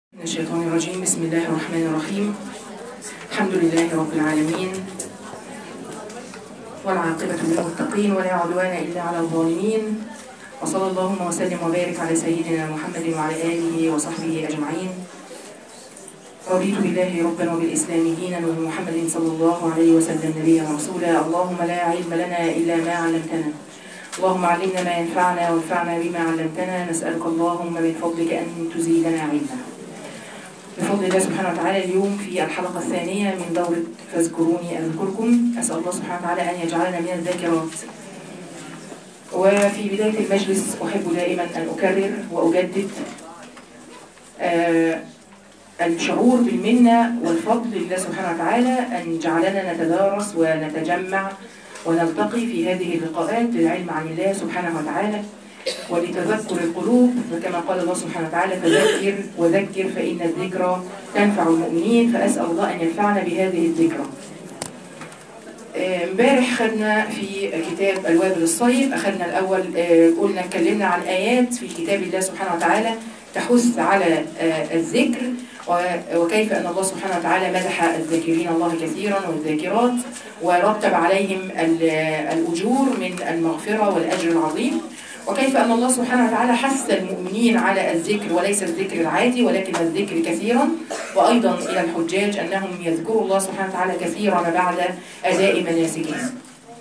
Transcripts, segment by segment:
من الشيطان الرجيم بسم الله الرحمن الرحيم الحمد لله رب العالمين والعاقبة للمتقين ولا عدوان إلا على الظالمين وصلى اللهم وسلم وبارك على سيدنا محمد وعلى آله وصحبه أجمعين رضيت بالله ربا وبالإسلام دينا وبمحمد صلى الله عليه وسلم نبيا ورسولا اللهم لا علم لنا إلا ما علمتنا اللهم علمنا ما ينفعنا وانفعنا بما علمتنا نسألك اللهم من فضلك أن تزيدنا علما بفضل الله سبحانه وتعالى اليوم في الحلقة الثانية من دورة فاذكروني أذكركم أسأل الله سبحانه وتعالى أن يجعلنا من الذاكرات وفي بداية المجلس أحب دائما أن أكرر وأجدد آه الشعور بالمنة والفضل لله سبحانه وتعالى أن جعلنا نتدارس ونتجمع ونلتقي في هذه اللقاءات للعلم عن الله سبحانه وتعالى ولتذكر القلوب وكما قال الله سبحانه وتعالى فذكر وذكر فإن الذكرى تنفع المؤمنين فأسأل الله أن ينفعنا بهذه الذكرى امبارح خدنا في كتاب الوابل الصيب أخذنا الأول قلنا اتكلمنا عن آيات في كتاب الله سبحانه وتعالى تحث على الذكر وكيف أن الله سبحانه وتعالى مدح الذاكرين الله كثيرا والذاكرات ورتب عليهم الأجور من المغفرة والأجر العظيم وكيف أن الله سبحانه وتعالى حث المؤمنين على الذكر وليس الذكر العادي ولكن الذكر كثيرا وأيضا إلى الحجاج أنهم يذكروا الله سبحانه وتعالى كثيرا بعد أداء مناسكهم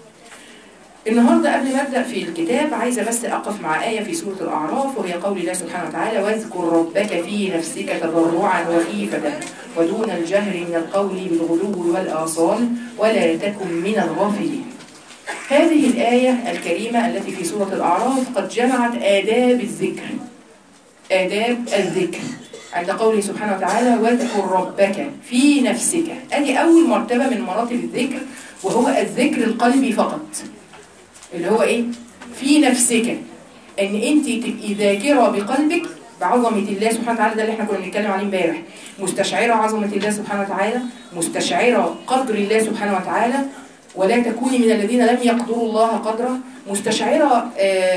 النهاردة قبل ما أبدأ في الكتاب عايزة بس أقف مع آية في سورة الأعراف وهي قول الله سبحانه وتعالى واذكر ربك في نفسك تضرعا وخيفة ودون الجهر من القول بالغلو والآصال ولا تكن من الغافلين هذه الآية الكريمة التي في سورة الأعراف قد جمعت آداب الذكر آداب الذكر عند قوله سبحانه وتعالى واذكر ربك في نفسك أدي أول مرتبة من مراتب الذكر وهو الذكر القلبي فقط اللي هو إيه؟ في نفسك إن أنت تبقي ذاكرة بقلبك بعظمة الله سبحانه وتعالى ده اللي احنا كنا بنتكلم عليه امبارح مستشعرة عظمة الله سبحانه وتعالى مستشعرة قدر الله سبحانه وتعالى ولا تكوني من الذين لم يقدروا الله قدره مستشعرة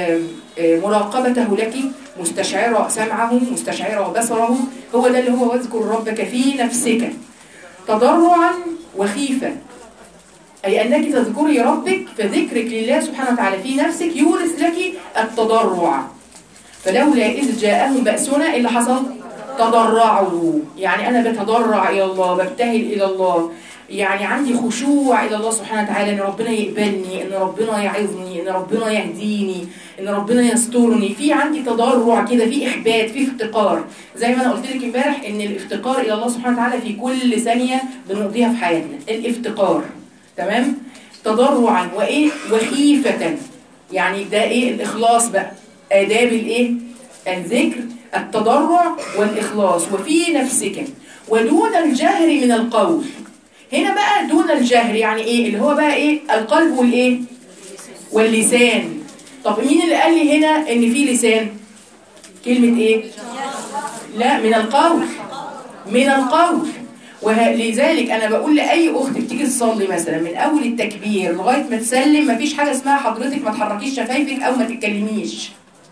مراقبته لك مستشعرة سمعه مستشعرة بصره هو ده اللي هو واذكر ربك في نفسك تضرعا وخيفة أي أنك تذكري ربك فذكرك لله سبحانه وتعالى في نفسك يورث لك التضرع فلولا إذ جاءهم بأسنا اللي حصل تضرعوا يعني أنا بتضرع إلى الله ببتهل إلى الله يعني عندي خشوع إلى الله سبحانه وتعالى إن ربنا يقبلني إن ربنا يعظني إن ربنا يهديني إن ربنا يسترني في عندي تضرع كده في إحبات في افتقار زي ما أنا قلت لك امبارح إن الافتقار إلى الله سبحانه وتعالى في كل ثانية بنقضيها في حياتنا الافتقار تمام تضرعا وإيه وخيفة يعني ده إيه الإخلاص بقى آداب الإيه الذكر التضرع والإخلاص وفي نفسك ودون الجهر من القول هنا بقى دون الجهر يعني ايه اللي هو بقى ايه القلب والايه واللسان طب مين اللي قال لي هنا ان في لسان كلمة ايه لا من القول من القول ولذلك انا بقول لاي اخت بتيجي تصلي مثلا من اول التكبير لغايه ما تسلم مفيش حاجه اسمها حضرتك ما تحركيش شفايفك او ما تتكلميش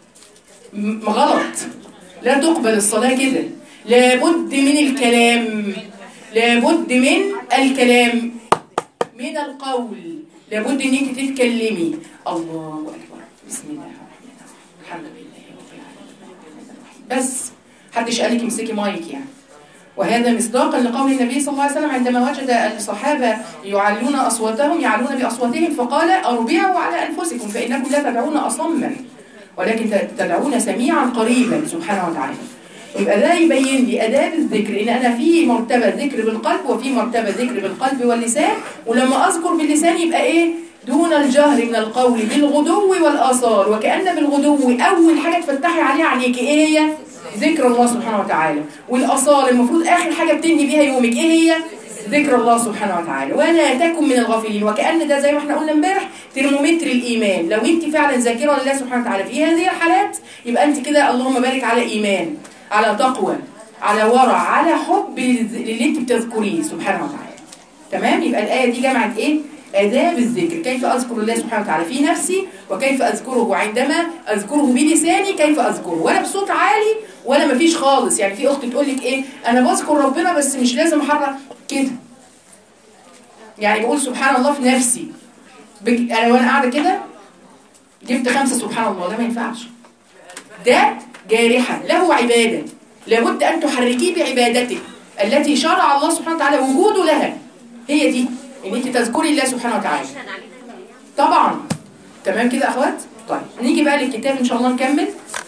غلط لا تقبل الصلاه كده لابد من الكلام لابد من الكلام من القول لابد ان انت تتكلمي الله اكبر بسم الله الرحمن الرحيم الحمد لله رب العالمين بس حدش قال لك امسكي مايك يعني وهذا مصداقا لقول النبي صلى الله عليه وسلم عندما وجد الصحابه يعلون اصواتهم يعلون باصواتهم فقال اربعوا على انفسكم فانكم لا تدعون اصما ولكن تدعون سميعا قريبا سبحانه وتعالى يبقى ده يبين لي آداب الذكر إن أنا في مرتبة ذكر بالقلب وفي مرتبة ذكر بالقلب واللسان ولما أذكر باللسان يبقى إيه دون الجهر من القول بالغدو والآثار وكأن بالغدو أول حاجة تفتحي عليها عليك إيه هي ذكر الله سبحانه وتعالى والآثار المفروض آخر حاجة بتنهي بيها يومك إيه هي ذكر الله سبحانه وتعالى ولا تكن من الغافلين وكأن ده زي ما احنا قلنا امبارح ترمومتر الإيمان لو أنت فعلا ذاكرة لله سبحانه وتعالى في هذه الحالات يبقى أنت كده اللهم بارك على إيمان على تقوى على ورع على حب اللي انت بتذكريه سبحانه وتعالى تمام يبقى الآية دي جمعت ايه آداب الذكر كيف أذكر الله سبحانه وتعالى في نفسي وكيف أذكره عندما أذكره بلساني كيف أذكره ولا بصوت عالي ولا مفيش خالص يعني في اخت تقول لك ايه انا بذكر ربنا بس مش لازم احرك كده يعني بقول سبحان الله في نفسي بك... انا وانا قاعده كده جبت خمسه سبحان الله ده ما ينفعش ده جارحه له عباده لابد ان تحركيه بعبادته التي شرع الله سبحانه وتعالى وجوده لها هي دي ان انت تذكري الله سبحانه وتعالى طبعا تمام كده يا اخوات طيب نيجي بقى للكتاب ان شاء الله نكمل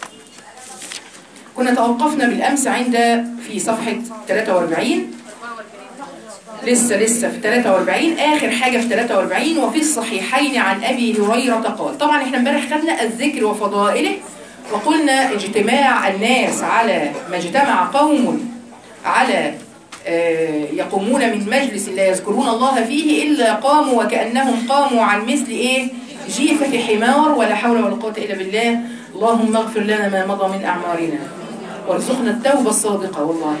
كنا توقفنا بالامس عند في صفحه 43 لسه لسه في 43 اخر حاجه في 43 وفي الصحيحين عن ابي هريره قال طبعا احنا امبارح خدنا الذكر وفضائله وقلنا اجتماع الناس على ما اجتمع قوم على آه، يقومون من مجلس لا يذكرون الله فيه إلا قاموا وكأنهم قاموا عن مثل إيه جيفة حمار ولا حول ولا قوة إلا بالله اللهم اغفر لنا ما مضى من أعمارنا وارزقنا التوبة الصادقة والله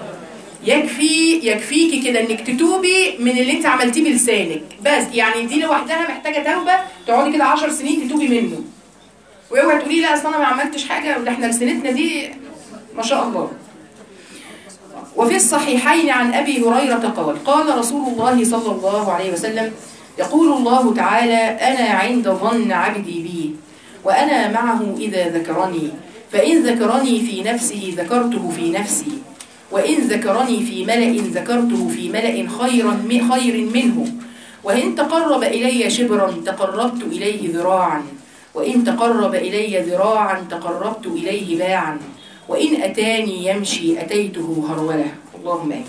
يكفي يكفيكي كده انك تتوبي من اللي انت عملتيه بلسانك بس يعني دي لوحدها محتاجه توبه تقعدي كده 10 سنين تتوبي منه واوعي تقولي لا اصل انا ما عملتش حاجه ده احنا لسنتنا دي ما شاء الله وفي الصحيحين عن أبي هريرة قال قال رسول الله صلى الله عليه وسلم يقول الله تعالى أنا عند ظن عبدي بي وأنا معه إذا ذكرني فإن ذكرني في نفسه ذكرته في نفسي وإن ذكرني في ملأ ذكرته في ملأ خيرا من خير منه وإن تقرب إلي شبرا تقربت إليه ذراعا وإن تقرب إلي ذراعا تقربت إليه باعا وإن أتاني يمشي أتيته هرولة اللهم آمين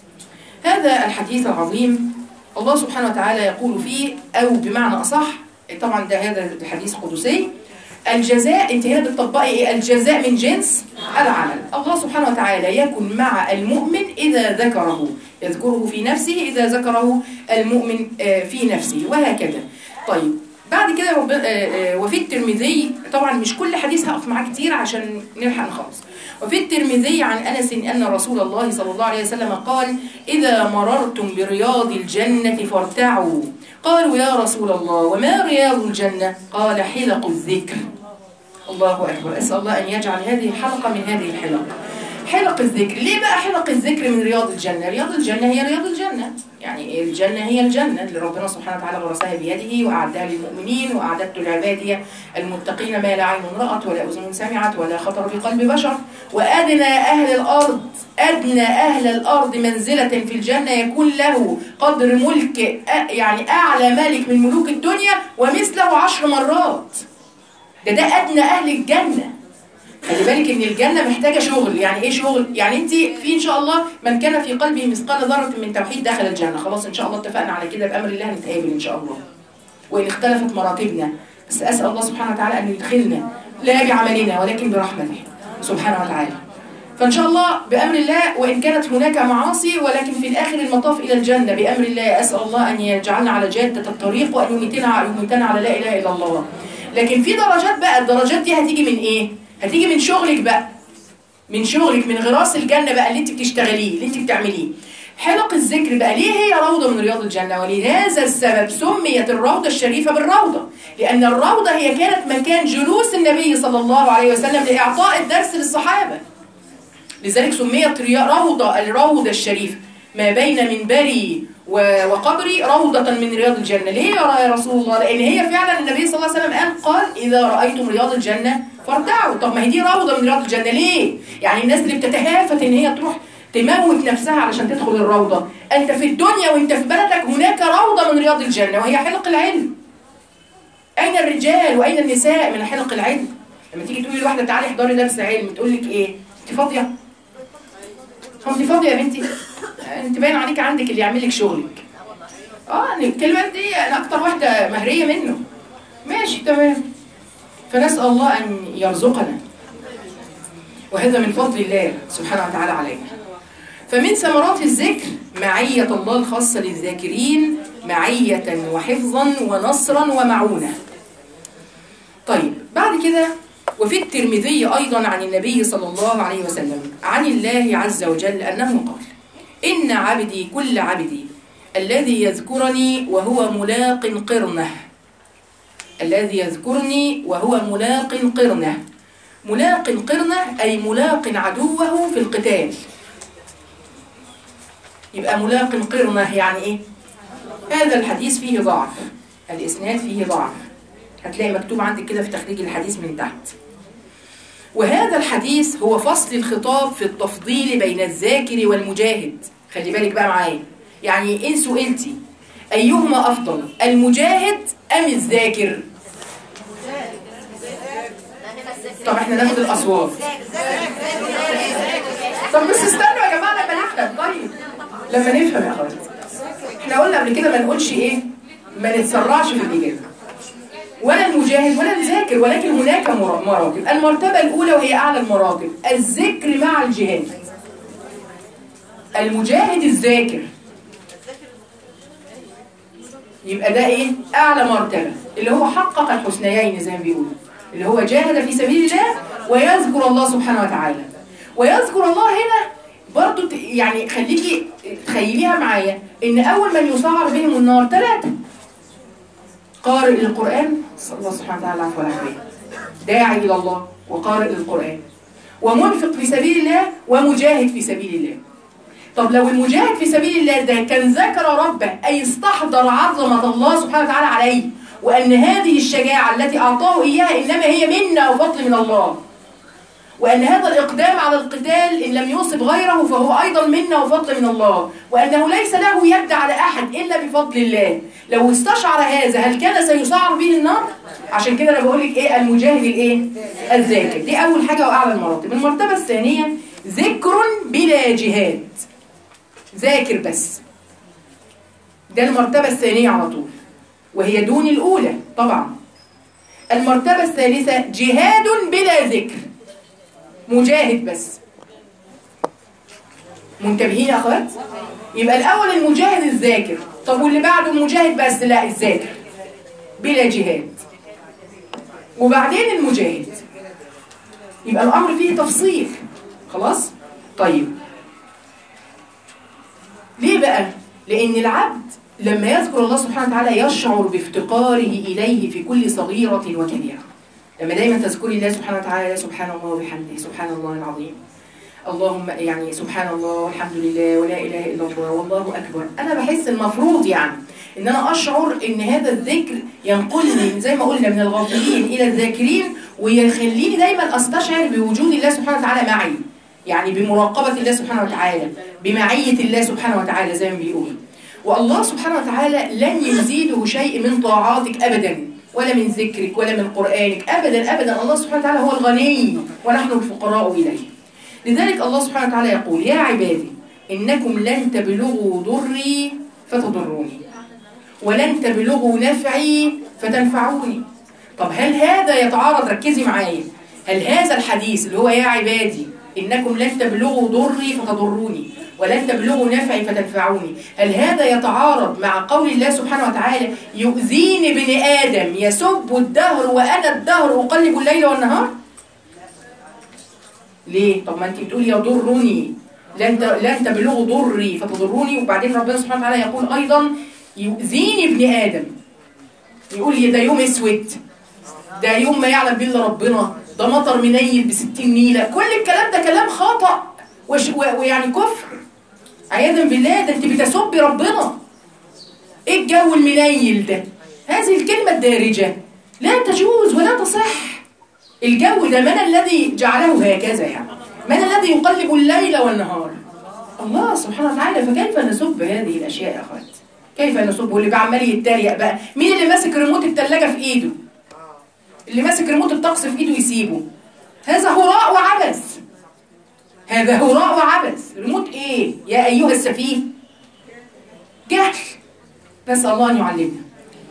هذا الحديث العظيم الله سبحانه وتعالى يقول فيه أو بمعنى أصح طبعا ده هذا الحديث قدسي الجزاء انت هنا بتطبقي ايه الجزاء من جنس العمل الله سبحانه وتعالى يكن مع المؤمن إذا ذكره يذكره في نفسه إذا ذكره المؤمن آه، في نفسه وهكذا طيب بعد كده رب... آه، آه، وفي الترمذي طبعا مش كل حديث هقف معاه كتير عشان نلحق نخلص وفي الترمذي عن انس ان رسول الله صلى الله عليه وسلم قال اذا مررتم برياض الجنه فارتعوا قالوا يا رسول الله وما رياض الجنه قال حلق الذكر الله اكبر اسال الله ان يجعل هذه الحلقه من هذه الحلق حلق الذكر ليه بقى حلق الذكر من رياض الجنة رياض الجنة هي رياض الجنة يعني الجنة هي الجنة اللي ربنا سبحانه وتعالى غرسها بيده وأعدها للمؤمنين وأعددت لعبادي المتقين ما لا عين رأت ولا أذن سمعت ولا خطر في قلب بشر وأدنى أهل الأرض أدنى أهل الأرض منزلة في الجنة يكون له قدر ملك أ- يعني أعلى ملك من ملوك الدنيا ومثله عشر مرات ده ده أدنى أهل الجنة خلي بالك ان الجنه محتاجه شغل يعني ايه شغل يعني انت في ان شاء الله من كان في قلبه مثقال ذره من توحيد دخل الجنه خلاص ان شاء الله اتفقنا على كده بامر الله هنتقابل ان شاء الله وان اختلفت مراتبنا بس اسال الله سبحانه وتعالى ان يدخلنا لا بعملنا ولكن برحمته سبحانه وتعالى فان شاء الله بامر الله وان كانت هناك معاصي ولكن في الاخر المطاف الى الجنه بامر الله اسال الله ان يجعلنا على جاده الطريق وان يميتنا يميتنا على لا اله الا الله لكن في درجات بقى الدرجات دي هتيجي من ايه هتيجي من شغلك بقى من شغلك من غراس الجنة بقى اللي انت بتشتغليه اللي انت بتعمليه حلق الذكر بقى ليه هي روضة من رياض الجنة ولهذا السبب سميت الروضة الشريفة بالروضة لأن الروضة هي كانت مكان جلوس النبي صلى الله عليه وسلم لإعطاء الدرس للصحابة لذلك سميت ريا- روضة الروضة الشريفة ما بين منبري و- وقبري روضة من رياض الجنة ليه يا رسول الله لأن هي فعلا النبي صلى الله عليه وسلم قال قال إذا رأيتم رياض الجنة فارتعوا طب ما هي دي روضة من رياض الجنة ليه يعني الناس اللي بتتهافت إن هي تروح تموت نفسها علشان تدخل الروضة أنت في الدنيا وأنت في بلدك هناك روضة من رياض الجنة وهي حلق العلم أين الرجال وأين النساء من حلق العلم لما تيجي تقولي لواحدة تعالي احضري درس علم تقول لك إيه أنت فاضية هو انت فاضيه يا بنتي انت باين عليك عندك اللي يعمل لك شغلك اه إن الكلمه دي انا اكتر واحده مهريه منه ماشي تمام فنسال الله ان يرزقنا وهذا من فضل الله سبحانه وتعالى علينا فمن ثمرات الذكر معية الله الخاصة للذاكرين معية وحفظا ونصرا ومعونة طيب بعد كده وفي الترمذي أيضا عن النبي صلى الله عليه وسلم عن الله عز وجل أنه قال إن عبدي كل عبدي الذي يذكرني وهو ملاق قرنه الذي يذكرني وهو ملاق قرنه ملاق قرنه أي ملاق عدوه في القتال يبقى ملاق قرنه يعني إيه؟ هذا الحديث فيه ضعف الإسناد فيه ضعف هتلاقي مكتوب عندك كده في تخريج الحديث من تحت وهذا الحديث هو فصل الخطاب في التفضيل بين الذاكر والمجاهد خلي بالك بقى معايا يعني إن سئلتي أيهما أفضل المجاهد أم الذاكر طب احنا ناخد الأصوات طب بس استنوا يا جماعة لما نفهم طيب لما نفهم يا اخواتي احنا قلنا قبل كده ما نقولش ايه ما نتسرعش في الإجابة ولا المجاهد ولا الذاكر ولكن هناك مر- مراتب المرتبة الأولى وهي أعلى المراتب الذكر مع الجهاد المجاهد الذاكر يبقى ده ايه اعلى مرتبه اللي هو حقق الحسنيين زي ما بيقولوا اللي هو جاهد في سبيل الله ويذكر الله سبحانه وتعالى ويذكر الله هنا برضو ت- يعني خليكي تخيليها معايا ان اول من يسعر بهم النار ثلاثه قارئ للقران صلى الله سبحانه وتعالى العفو والعافيه داعي الى الله وقارئ للقران ومنفق في سبيل الله ومجاهد في سبيل الله طب لو المجاهد في سبيل الله ده كان ذكر ربه أي استحضر عظمة الله سبحانه وتعالى عليه وأن هذه الشجاعة التي أعطاه إياها إنما هي منا وفضل من الله وأن هذا الإقدام على القتال إن لم يصب غيره فهو أيضا منا وفضل من الله وأنه ليس له يد على أحد إلا بفضل الله لو استشعر هذا هل كان سيسعر به النار؟ عشان كده أنا بقول لك إيه المجاهد الإيه؟ الذاكر دي أول حاجة وأعلى المراتب المرتبة الثانية ذكر بلا جهاد ذاكر بس ده المرتبة الثانية على طول وهي دون الأولى طبعا المرتبة الثالثة جهاد بلا ذكر مجاهد بس منتبهين يا أخوات؟ يبقى الأول المجاهد الذاكر طب واللي بعده المجاهد بس لا الذاكر بلا جهاد وبعدين المجاهد يبقى الأمر فيه تفصيل خلاص؟ طيب ليه بقى؟ لأن العبد لما يذكر الله سبحانه وتعالى يشعر بافتقاره إليه في كل صغيرة وكبيرة لما دايما تذكري الله سبحانه وتعالى سبحان الله وبحمده سبحان الله العظيم اللهم يعني سبحان الله والحمد لله ولا إله إلا الله والله أكبر أنا بحس المفروض يعني إن أنا أشعر إن هذا الذكر ينقلني زي ما قلنا من الغافلين إلى الذاكرين ويخليني دايما أستشعر بوجود الله سبحانه وتعالى معي يعني بمراقبة الله سبحانه وتعالى بمعية الله سبحانه وتعالى زي ما بيقول والله سبحانه وتعالى لن يزيده شيء من طاعاتك أبدا ولا من ذكرك ولا من قرآنك أبدا أبدا الله سبحانه وتعالى هو الغني ونحن الفقراء إليه لذلك الله سبحانه وتعالى يقول يا عبادي إنكم لن تبلغوا ضري فتضروني ولن تبلغوا نفعي فتنفعوني طب هل هذا يتعارض ركزي معايا هل هذا الحديث اللي هو يا عبادي إنكم لن تبلغوا ضري فتضروني ولن تبلغوا نفعي فتنفعوني هل هذا يتعارض مع قول الله سبحانه وتعالى يؤذيني ابن آدم يسب الدهر وأنا الدهر أقلب الليل والنهار ليه؟ طب ما انت بتقولي يضرني لن ت- لن تبلغوا ضري فتضروني وبعدين ربنا سبحانه وتعالى يقول ايضا يؤذيني ابن ادم يقول لي ده يوم اسود ده يوم ما يعلم به الا ربنا ده مطر منيل ب 60 نيله كل الكلام ده كلام خطا وش و- ويعني كفر عياذا بالله ده انت بتسبي ربنا ايه الجو المنيل ده هذه الكلمه الدارجه لا تجوز ولا تصح الجو ده من الذي جعله هكذا يعني من الذي يقلب الليل والنهار الله سبحانه وتعالى فكيف نسب هذه الاشياء يا اخوات كيف نسب واللي بقى عمال يتريق بقى مين اللي ماسك ريموت الثلاجه في ايده اللي ماسك ريموت الطقس في ايده يسيبه هذا هراء وعبث هذا هراء وعبث ريموت ايه يا ايها السفيه جهل نسال الله ان يعلمنا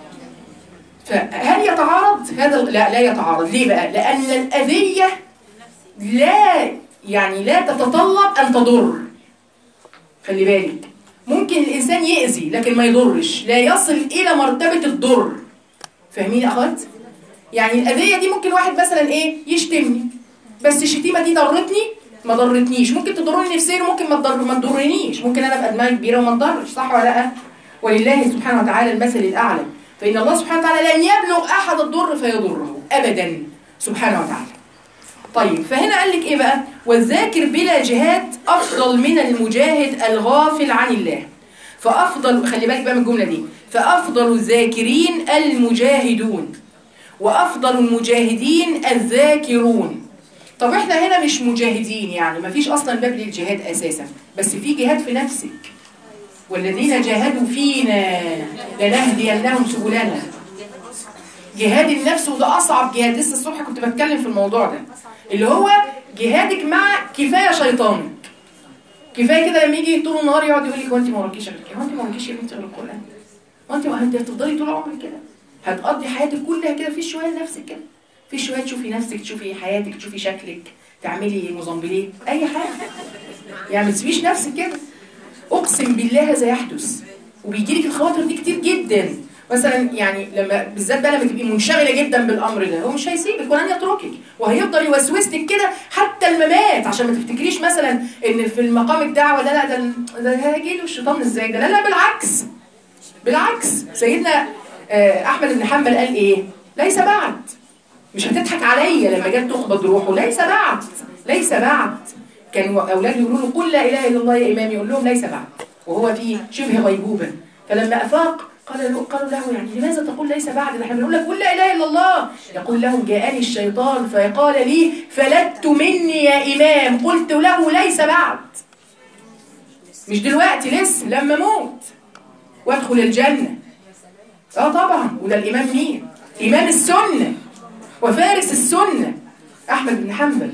فهل يتعارض هذا لا لا يتعارض ليه بقى لان الاذيه لا يعني لا تتطلب ان تضر خلي بالك ممكن الانسان يأذي لكن ما يضرش لا يصل الى مرتبه الضر فاهمين يا اخوات يعني الاذيه دي ممكن واحد مثلا ايه يشتمني بس الشتيمه دي ضرتني ما ضرتنيش ممكن تضرني نفسيا وممكن ما تضر ما تضرنيش ممكن انا ابقى دماغي كبيره وما تضرش صح ولا لا ولله سبحانه وتعالى المثل الاعلى فان الله سبحانه وتعالى لن يبلغ احد الضر فيضره ابدا سبحانه وتعالى طيب فهنا قال لك ايه بقى والذاكر بلا جهاد افضل من المجاهد الغافل عن الله فافضل خلي بالك بقى من الجمله دي فافضل الذاكرين المجاهدون وافضل المجاهدين الذاكرون طب احنا هنا مش مجاهدين يعني ما فيش اصلا باب للجهاد اساسا بس في جهاد في نفسك والذين جاهدوا فينا لنهدينهم سبلنا جهاد النفس وده اصعب جهاد لسه الصبح كنت بتكلم في الموضوع ده اللي هو جهادك مع كفايه شيطانك كفايه كده لما يجي طول النهار يقعد يقول لك هو انت ما وراكيش غير كده هو انت ما وراكيش يا بنتي غير القران هو انت انت هتفضلي طول عمرك كده هتقضي حياتك كلها كده في شويه لنفسك كده في شويه تشوفي نفسك تشوفي حياتك تشوفي شكلك تعملي موزمبليه اي حاجه يعني ما تسيبيش نفسك كده اقسم بالله هذا يحدث وبيجي لك الخواطر دي كتير جدا مثلا يعني لما بالذات بقى لما تبقي منشغله جدا بالامر ده هو مش هيسيبك ولن يتركك وهيفضل يوسوس لك كده حتى الممات عشان ما تفتكريش مثلا ان في المقام الدعوه ده لا ده ده هيجي له الشيطان ازاي ده لا لا بالعكس بالعكس سيدنا آه، احمد بن حنبل قال ايه ليس بعد مش هتضحك عليا لما جت تقبض روحه ليس بعد ليس بعد كانوا اولاده يقولوا له قل لا اله الا الله يا امام يقول لهم ليس بعد وهو في شبه غيبوبه فلما افاق قال له قالوا له يعني لماذا تقول ليس بعد ده احنا بنقول لك قل لا اله الا الله يقول لهم جاءني الشيطان فقال لي فلت مني يا امام قلت له ليس بعد مش دلوقتي لسه لما اموت وادخل الجنه اه طبعا وده الامام مين امام السنه وفارس السنه احمد بن حنبل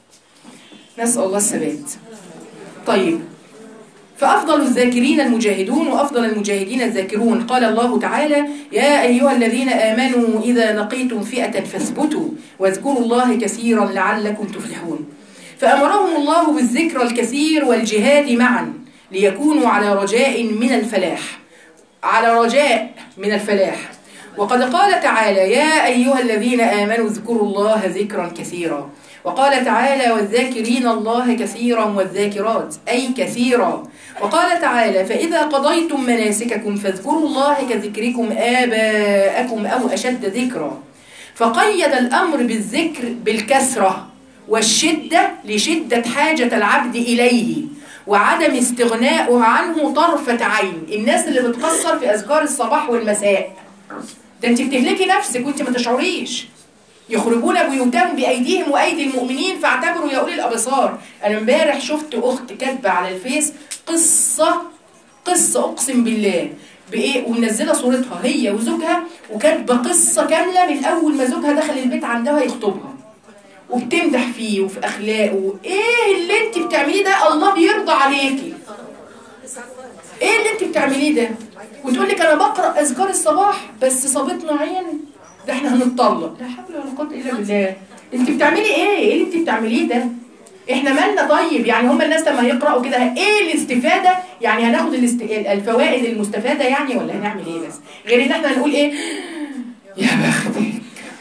نسال الله الثبات طيب فأفضل الذاكرين المجاهدون وأفضل المجاهدين الذاكرون قال الله تعالى يا أيها الذين آمنوا إذا لقيتم فئة فاثبتوا واذكروا الله كثيرا لعلكم تفلحون فأمرهم الله بالذكر الكثير والجهاد معا ليكونوا على رجاء من الفلاح على رجاء من الفلاح وقد قال تعالى يا أيها الذين آمنوا اذكروا الله ذكرا كثيرا وقال تعالى والذاكرين الله كثيرا والذاكرات أي كثيرا وقال تعالى فإذا قضيتم مناسككم فاذكروا الله كذكركم آباءكم أو أشد ذكرا فقيد الأمر بالذكر بالكثرة والشدة لشدة حاجة العبد إليه وعدم استغناؤه عنه طرفة عين الناس اللي بتقصر في أذكار الصباح والمساء ده انت بتهلكي نفسك وانت ما تشعريش يخرجون بيوتهم بايديهم وايدي المؤمنين فاعتبروا يا اولي الابصار انا امبارح شفت اخت كاتبه على الفيس قصه قصه اقسم بالله بايه ومنزله صورتها هي وزوجها وكاتبه قصه كامله من اول ما زوجها دخل البيت عندها يخطبها وبتمدح فيه وفي اخلاقه ايه اللي انت بتعمليه ده الله يرضى عليكي ايه اللي انت بتعمليه ده وتقول لك انا بقرا اذكار الصباح بس صابتنا عين ده احنا هنتطلق لا حول ولا قوه الا بالله انت بتعملي ايه ايه اللي انت بتعمليه ده احنا مالنا طيب يعني هم الناس لما يقراوا كده ايه الاستفاده يعني هناخد الاست... الفوائد المستفاده يعني ولا هنعمل ايه بس غير ان احنا هنقول ايه يا بختك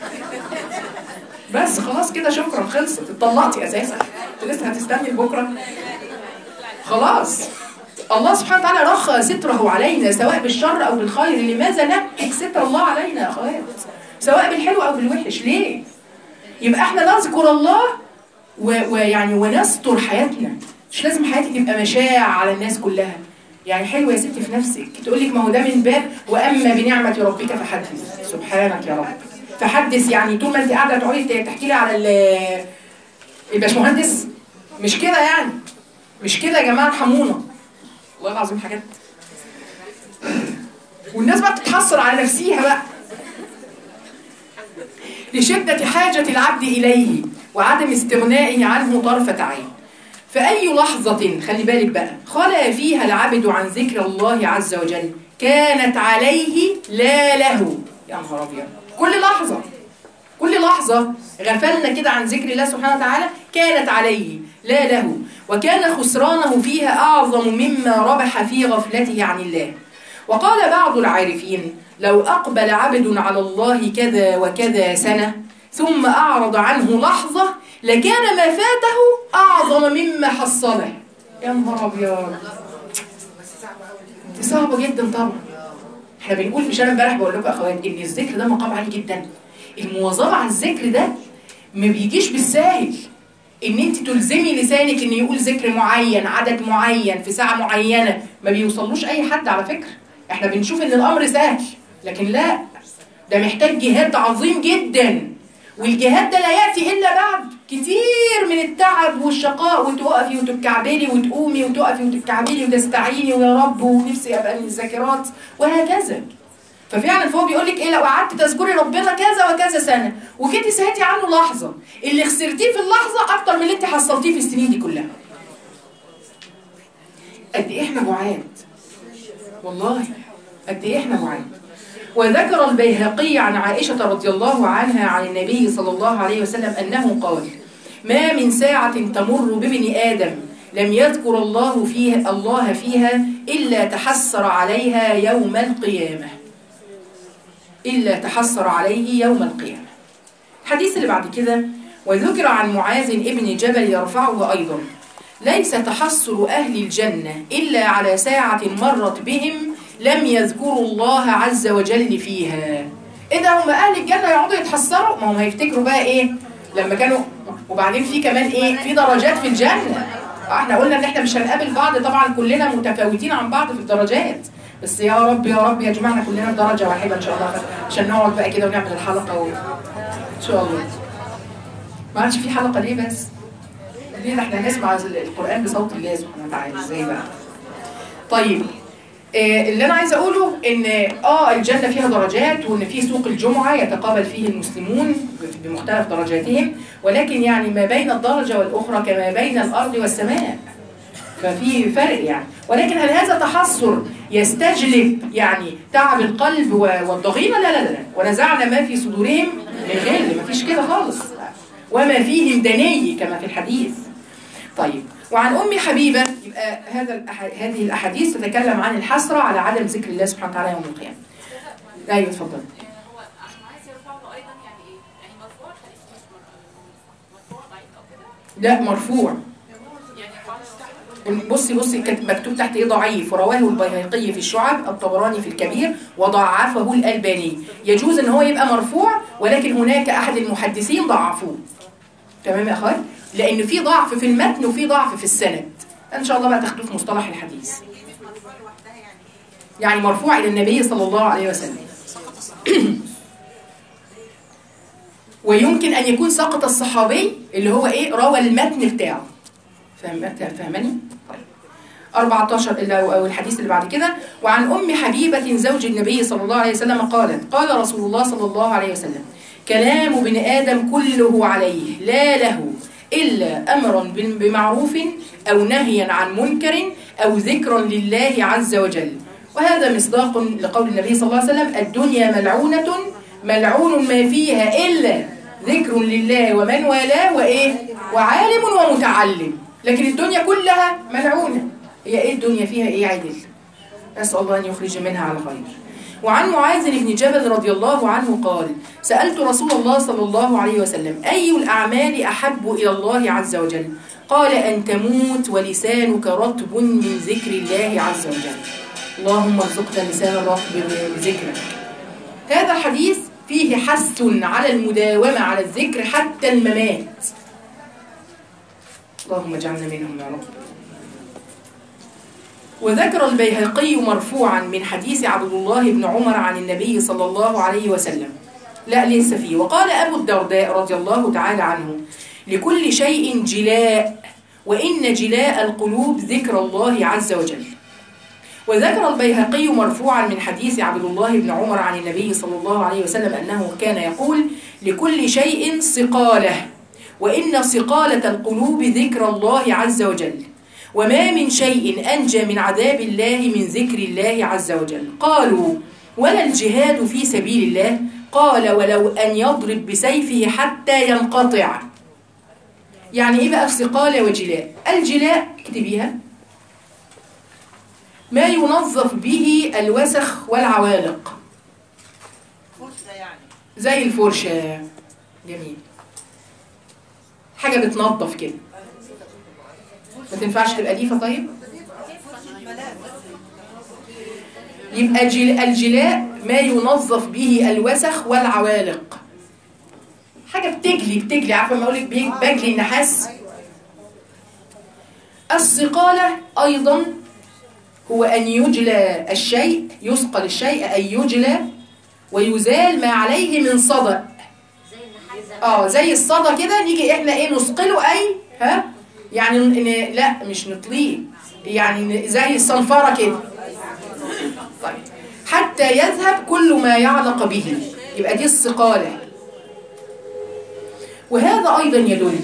بس خلاص كده شكرا خلصت اتطلقتي اساسا انت لسه هتستني لبكره خلاص الله سبحانه وتعالى رخى ستره علينا سواء بالشر او بالخير لماذا نمحك ستر الله علينا يا اخوات سواء بالحلو او بالوحش ليه يبقى احنا نذكر الله ويعني ونستر حياتنا مش لازم حياتي تبقى مشاع على الناس كلها يعني حلو يا ستي في نفسك تقول لك ما هو ده من باب واما بنعمه ربك فحدث سبحانك يا رب فحدث يعني طول ما انت قاعده تقعدي تحكي لي على الباشمهندس مش كده يعني مش كده يا جماعه ارحمونا والله العظيم حاجات والناس بقى بتتحسر على نفسيها بقى لشدة حاجة العبد إليه وعدم استغنائه عنه طرفة عين فأي لحظة خلي بالك بقى خلى فيها العبد عن ذكر الله عز وجل كانت عليه لا له يا نهار أبيض كل لحظة كل لحظة غفلنا كده عن ذكر الله سبحانه وتعالى كانت عليه لا له وكان خسرانه فيها أعظم مما ربح في غفلته عن الله وقال بعض العارفين لو أقبل عبد على الله كذا وكذا سنة ثم أعرض عنه لحظة لكان ما فاته أعظم مما حصله يا نهار أبيض دي صعبة جدا طبعا احنا بنقول مش أنا امبارح بقول لكم يا أخوات إن الذكر ده مقام عالي جدا المواظبة على الذكر ده ما بيجيش بالساهل ان انت تلزمي لسانك ان يقول ذكر معين عدد معين في ساعه معينه ما بيوصلوش اي حد على فكره احنا بنشوف ان الامر سهل لكن لا ده محتاج جهاد عظيم جدا والجهاد ده لا ياتي الا بعد كتير من التعب والشقاء وتقفي وتتكعبلي وتقومي وتقفي وتتكعبلي وتستعيني ويا رب ونفسي ابقى من الذاكرات وهكذا ففعلا فهو بيقول لك ايه لو قعدت تذكري ربنا كذا وكذا سنه وجيتي سهيتي عنه لحظه اللي خسرتيه في اللحظه اكتر من اللي انت حصلتيه في السنين دي كلها قد ايه احنا بعاد والله قد ايه احنا بعاد وذكر البيهقي عن عائشة رضي الله عنها عن النبي صلى الله عليه وسلم أنه قال ما من ساعة تمر بابن آدم لم يذكر الله فيها الله فيها إلا تحسر عليها يوم القيامة إلا تحسر عليه يوم القيامة الحديث اللي بعد كده وذكر عن معاذ ابن جبل يرفعه أيضا ليس تحسر أهل الجنة إلا على ساعة مرت بهم لم يذكروا الله عز وجل فيها إيه ده هم أهل الجنة يقعدوا يتحسروا ما هم هيفتكروا بقى إيه لما كانوا وبعدين في كمان إيه في درجات في الجنة احنا قلنا ان احنا مش هنقابل بعض طبعا كلنا متفاوتين عن بعض في الدرجات بس يا رب يا رب يجمعنا كلنا في درجه واحده ان شاء الله عشان نقعد بقى كده ونعمل الحلقه و... ان شاء الله ما عادش في حلقه ليه بس ليه ده احنا هنسمع القران بصوت الله سبحانه وتعالى ازاي بقى طيب آه اللي انا عايزه اقوله ان اه الجنه فيها درجات وان في سوق الجمعه يتقابل فيه المسلمون بمختلف درجاتهم ولكن يعني ما بين الدرجه والاخرى كما بين الارض والسماء ففي فرق يعني ولكن هل هذا تحسر يستجلب يعني تعب القلب والضغينة لا لا لا ونزعنا ما في صدورهم من غل ما فيش كده خالص وما فيهم دني كما في الحديث طيب وعن أم حبيبة يبقى هذا الأح... هذه الأحاديث تتكلم عن الحسرة على عدم ذكر الله سبحانه وتعالى يوم القيامة أيوة اتفضل لا مرفوع بصي بصي كانت مكتوب تحت ايه ضعيف ورواه البيهقي في الشعب الطبراني في الكبير وضعفه الألباني يجوز ان هو يبقى مرفوع ولكن هناك احد المحدثين ضعفوه تمام يا اخوان لان في ضعف في المتن وفي ضعف في السند ان شاء الله بقى تاخدوه في مصطلح الحديث يعني مرفوع الى النبي صلى الله عليه وسلم ويمكن ان يكون سقط الصحابي اللي هو ايه روى المتن بتاعه فاهماني؟ طيب 14 او الحديث اللي بعد كده وعن ام حبيبه زوج النبي صلى الله عليه وسلم قالت قال رسول الله صلى الله عليه وسلم كلام ابن ادم كله عليه لا له الا امرا بمعروف او نهيا عن منكر او ذكرا لله عز وجل وهذا مصداق لقول النبي صلى الله عليه وسلم الدنيا ملعونه ملعون ما فيها الا ذكر لله ومن والاه وايه وعالم ومتعلم لكن الدنيا كلها ملعونة هي ايه الدنيا فيها ايه عدل نسأل الله أن يخرج منها على خير وعن معاذ بن جبل رضي الله عنه قال سألت رسول الله صلى الله عليه وسلم أي الأعمال أحب إلى الله عز وجل قال أن تموت ولسانك رطب من ذكر الله عز وجل اللهم ارزقنا لسان الرطب بذكرك هذا الحديث فيه حث على المداومة على الذكر حتى الممات اللهم اجعلنا منهم يا رب وذكر البيهقي مرفوعا من حديث عبد الله بن عمر عن النبي صلى الله عليه وسلم لا ليس فيه وقال أبو الدرداء رضي الله تعالى عنه لكل شيء جلاء وإن جلاء القلوب ذكر الله عز وجل وذكر البيهقي مرفوعا من حديث عبد الله بن عمر عن النبي صلى الله عليه وسلم أنه كان يقول لكل شيء صقاله وإن صقالة القلوب ذكر الله عز وجل وما من شيء أنجى من عذاب الله من ذكر الله عز وجل قالوا ولا الجهاد في سبيل الله قال ولو أن يضرب بسيفه حتى ينقطع يعني إيه بقى صقالة وجلاء الجلاء اكتبيها ما ينظف به الوسخ والعوالق زي الفرشة جميل حاجة بتنظف كده ما تنفعش تبقى ليفة طيب يبقى الجلاء ما ينظف به الوسخ والعوالق حاجه بتجلي بتجلي عارفه لما اقول لك بجلي النحاس الصقاله ايضا هو ان يجلى الشيء يثقل الشيء اي يجلى ويزال ما عليه من صدى اه زي الصدى كده نيجي احنا ايه نثقله اي ها يعني ن... لا مش نطليه يعني زي الصنفره كده طيب حتى يذهب كل ما يعلق به يبقى دي الصقاله وهذا ايضا يدل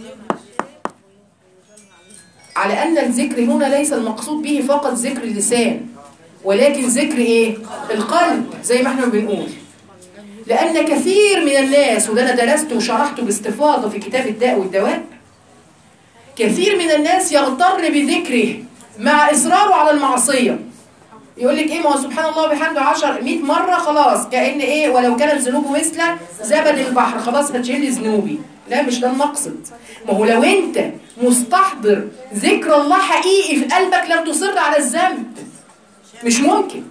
على ان الذكر هنا ليس المقصود به فقط ذكر اللسان ولكن ذكر ايه القلب زي ما احنا بنقول لأن كثير من الناس وده أنا درسته وشرحته باستفاضة في كتاب الداء والدواء كثير من الناس يغتر بذكره مع إصراره على المعصية يقول لك إيه ما هو سبحان الله وبحمده 10 100 مرة خلاص كأن إيه ولو كانت ذنوبه مثل زبد البحر خلاص هتشيل ذنوبي لا مش ده المقصد ما هو لو أنت مستحضر ذكر الله حقيقي في قلبك لم تصر على الذنب مش ممكن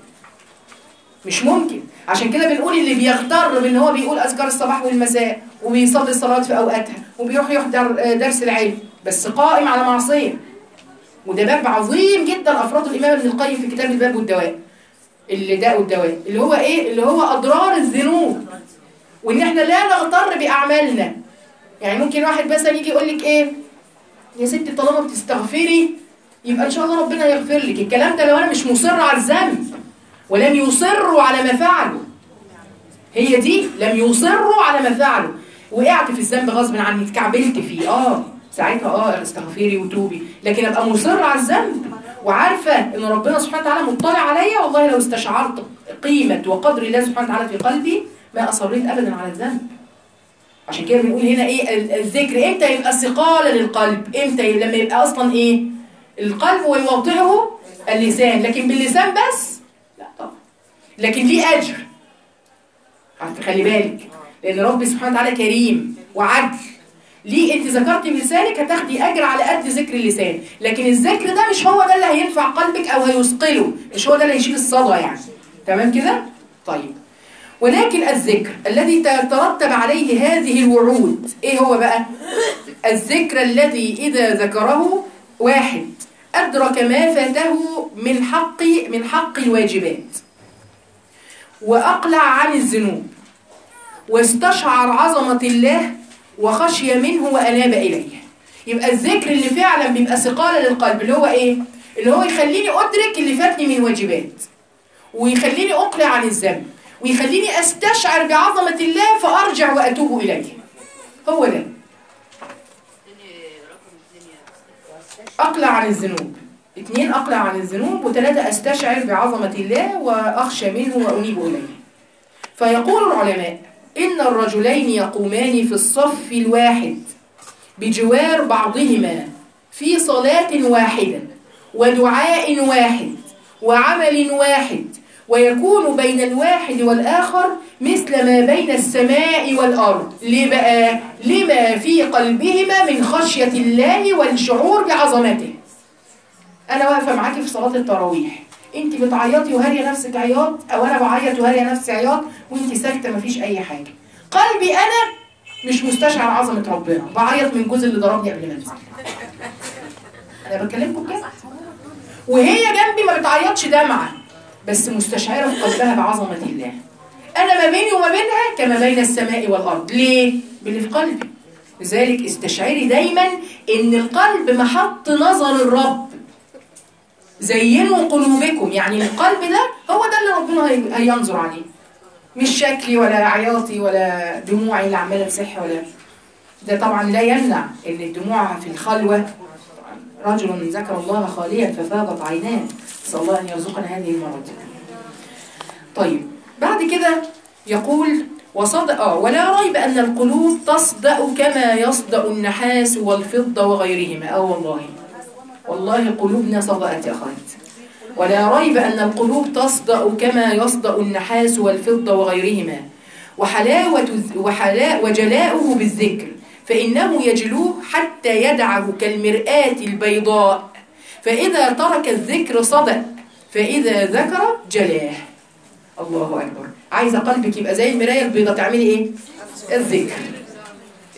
مش ممكن عشان كده بنقول اللي بيغتر بان هو بيقول اذكار الصباح والمساء وبيصلي الصلاه في اوقاتها وبيروح يحضر درس العلم بس قائم على معصيه وده باب عظيم جدا افراد الامام ابن القيم في كتاب الباب والدواء اللي داء والدواء اللي هو ايه اللي هو اضرار الذنوب وان احنا لا نغتر باعمالنا يعني ممكن واحد مثلا يجي يقول لك ايه يا ستي طالما بتستغفري يبقى ان شاء الله ربنا يغفر لك الكلام ده لو انا مش مصر على الذنب ولم يصروا على ما فعلوا هي دي لم يصروا على ما فعلوا وقعت في الذنب غصب عني اتكعبلت فيه اه ساعتها اه استغفري وتوبي لكن ابقى مصر على الذنب وعارفه ان ربنا سبحانه وتعالى مطلع عليا والله لو استشعرت قيمه وقدر الله سبحانه وتعالى في قلبي ما اصريت ابدا على الذنب عشان كده بنقول هنا ايه الذكر امتى يبقى ثقالا للقلب امتى لما يبقى اصلا ايه القلب ويواطئه اللسان لكن باللسان بس لا طبعا لكن ليه اجر خلي بالك لان ربي سبحانه وتعالى كريم وعدل ليه انت ذكرتي بلسانك هتاخدي اجر على قد ذكر اللسان لكن الذكر ده مش هو ده اللي هينفع قلبك او هيثقله مش هو ده اللي هيشيل الصدى يعني تمام كده طيب ولكن الذكر الذي تترتب عليه هذه الوعود ايه هو بقى الذكر الذي اذا ذكره واحد أدرك ما فاته من حق من حق الواجبات وأقلع عن الذنوب واستشعر عظمة الله وخشي منه وأناب إليه يبقى الذكر اللي فعلا بيبقى ثقالة للقلب اللي هو إيه؟ اللي هو يخليني أدرك اللي فاتني من واجبات ويخليني أقلع عن الذنب ويخليني أستشعر بعظمة الله فأرجع وأتوب إليه هو ده أقلع عن الذنوب اثنين أقلع عن الذنوب وثلاثة أستشعر بعظمة الله وأخشى منه وأنيب إليه فيقول العلماء إن الرجلين يقومان في الصف الواحد بجوار بعضهما في صلاة واحدة ودعاء واحد وعمل واحد ويكون بين الواحد والآخر مثل ما بين السماء والأرض ليه بقى؟ لما في قلبهما من خشية الله والشعور بعظمته أنا واقفة معاكي في صلاة التراويح انت بتعيطي وهارية نفسك عياط او انا بعيط وهارية نفسي عياط وانت ساكتة مفيش اي حاجة قلبي انا مش مستشعر عظمة ربنا بعيط من جوز اللي ضربني قبل ما انزل انا بكلمكم كده وهي جنبي ما بتعيطش دمعة بس مستشعرة في قلبها بعظمة الله أنا ما بيني وما بينها كما بين السماء والأرض ليه؟ باللي في قلبي لذلك استشعري دايما إن القلب محط نظر الرب زينوا قلوبكم يعني القلب ده هو ده اللي ربنا هينظر عليه مش شكلي ولا عياطي ولا دموعي اللي عماله تصح ولا ده طبعا لا يمنع ان الدموع في الخلوه رجل ذكر الله خاليا ففاضت عيناه نسال الله ان يرزقنا هذه المراتب طيب بعد كده يقول وصدق آه ولا ريب أن القلوب تصدأ كما يصدأ النحاس والفضة وغيرهما أو والله والله قلوبنا صدأت يا أخوات ولا ريب أن القلوب تصدأ كما يصدأ النحاس والفضة وغيرهما وحلاوة وحلاء وجلاؤه بالذكر فإنه يجلوه حتى يدعه كالمرآة البيضاء فإذا ترك الذكر صدأ فإذا ذكر جلاه الله أكبر عايزة قلبك يبقى زي المراية البيضاء تعملي إيه؟ الذكر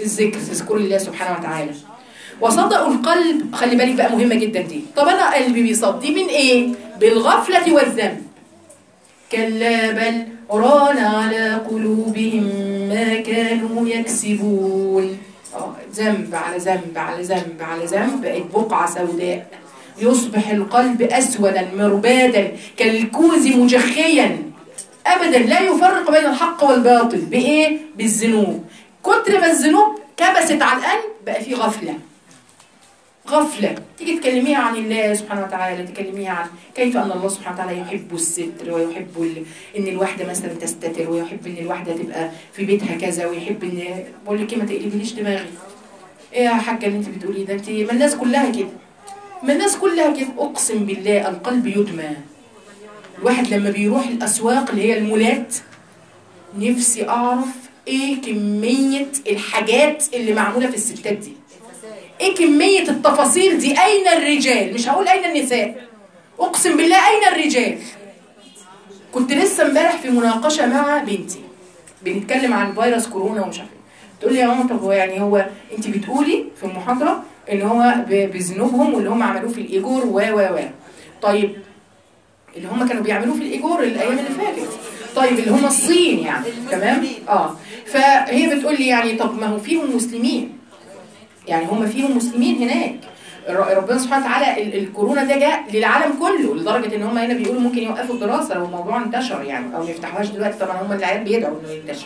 الذكر تذكر الله سبحانه وتعالى وصدأ القلب خلي بالك بقى مهمة جدا دي طب أنا قلبي بيصدي من إيه؟ بالغفلة والذنب كلا بل ران على قلوبهم ما كانوا يكسبون آه، ذنب على ذنب على ذنب على ذنب بقت بقعة سوداء يصبح القلب أسودا مربادا كالكوز مجخيا أبدا لا يفرق بين الحق والباطل بإيه؟ بالذنوب كتر ما الذنوب كبست على القلب بقى في غفلة غفلة تيجي تكلميها عن الله سبحانه وتعالى تكلميها عن كيف أن الله سبحانه وتعالى يحب الستر ويحب ال... إن الواحدة مثلا تستتر ويحب إن الواحدة تبقى في بيتها كذا ويحب إن بقول لك إيه ما تقلبيليش دماغي إيه يا حاجة اللي أنت بتقوليه ده أنت ما الناس كلها كده ما الناس كلها كده أقسم بالله القلب يدمى الواحد لما بيروح الأسواق اللي هي المولات نفسي أعرف إيه كمية الحاجات اللي معمولة في الستات دي ايه كمية التفاصيل دي اين الرجال مش هقول اين النساء اقسم بالله اين الرجال كنت لسه امبارح في مناقشة مع بنتي بنتكلم عن فيروس كورونا ومش عارفه ايه تقول لي يا ماما طب هو يعني هو انت بتقولي في المحاضرة ان هو ب- بذنوبهم واللي هم عملوه في الايجور و و و طيب اللي هم كانوا بيعملوه في الايجور الايام اللي فاتت طيب اللي هم الصين يعني تمام اه فهي بتقول لي يعني طب ما هو فيهم مسلمين يعني هم فيهم مسلمين هناك ر- ربنا سبحانه وتعالى ال- الكورونا ده جاء للعالم كله لدرجه ان هم هنا بيقولوا ممكن يوقفوا الدراسه لو الموضوع انتشر يعني او ما يفتحوهاش دلوقتي طبعا هم العيال بيدعوا انه ينتشر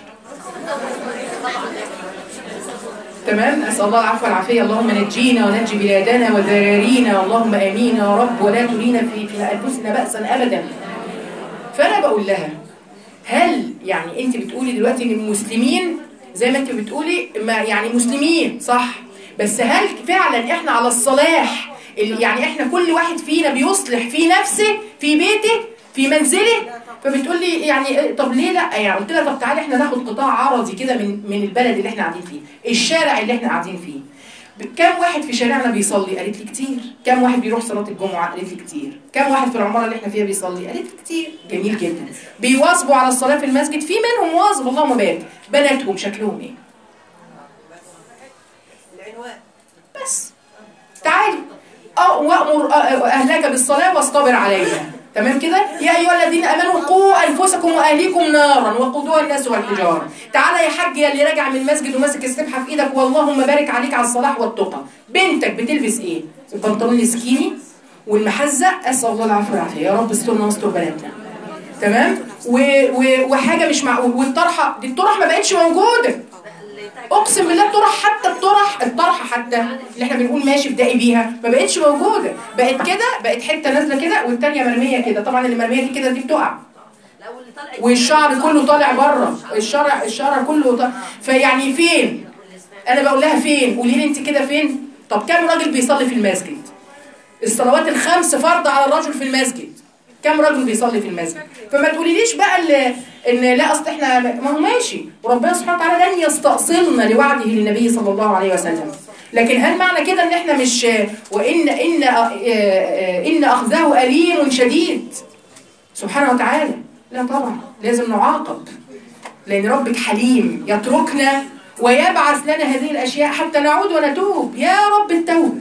تمام نسال الله العفو والعافيه اللهم نجينا ونجي بلادنا وذرارينا اللهم امين يا رب ولا ترينا في في انفسنا باسا ابدا فانا بقول لها هل يعني انت بتقولي دلوقتي ان المسلمين زي ما انت بتقولي ما يعني مسلمين صح بس هل فعلا احنا على الصلاح اللي يعني احنا كل واحد فينا بيصلح في نفسه في بيته في منزله فبتقول لي يعني إيه، طب ليه لا يعني قلت لها طب تعالي احنا ناخد قطاع عرضي كده من من البلد اللي احنا قاعدين فيه الشارع اللي احنا قاعدين فيه كم واحد في شارعنا بيصلي قالت لي كتير كم واحد بيروح صلاة الجمعة قالت لي كتير كم واحد في العمارة اللي احنا فيها بيصلي قالت لي كتير جميل جدا بيواظبوا على الصلاة في المسجد في منهم مواظب اللهم بارك بناتهم شكلهم ايه العنوان بس تعالي اه وامر آه، اهلك بالصلاه واصطبر عليها تمام كده يا ايها الذين امنوا قوا انفسكم واهليكم نارا وقودها الناس والحجاره تعالى يا حاج يا اللي راجع من المسجد وماسك السبحه في ايدك واللهم بارك عليك على الصلاح والتقى بنتك بتلبس ايه البنطلون السكيني والمحزق اسال الله العفو والعافيه يا رب استرنا واستر بناتنا تمام و... و... وحاجه مش معقول والطرحه دي الطرح ما بقتش موجوده اقسم بالله الطرح حتى الطرح الطرحه حتى اللي احنا بنقول ماشي ابدأي بيها ما بقتش موجوده بقت كده بقت حته نازله كده والتانيه مرميه كده طبعا اللي مرميه دي كده دي بتقع لو اللي طالع والشعر كله طالع بره الشعر الشعر كله طالع فيعني فين انا بقول لها فين قولي لي انت كده فين طب كم راجل بيصلي في المسجد الصلوات الخمس فرض على الرجل في المسجد كم رجل بيصلي في المسجد فما تقوليليش بقى ال- ان لا اصل احنا ما هو ماشي وربنا سبحانه وتعالى لن يستأصلنا لوعده للنبي صلى الله عليه وسلم لكن هل معنى كده ان احنا مش وان ان ان اخذه اليم شديد سبحانه وتعالى لا طبعا لازم نعاقب لأن ربك حليم يتركنا ويبعث لنا هذه الأشياء حتى نعود ونتوب يا رب التوبة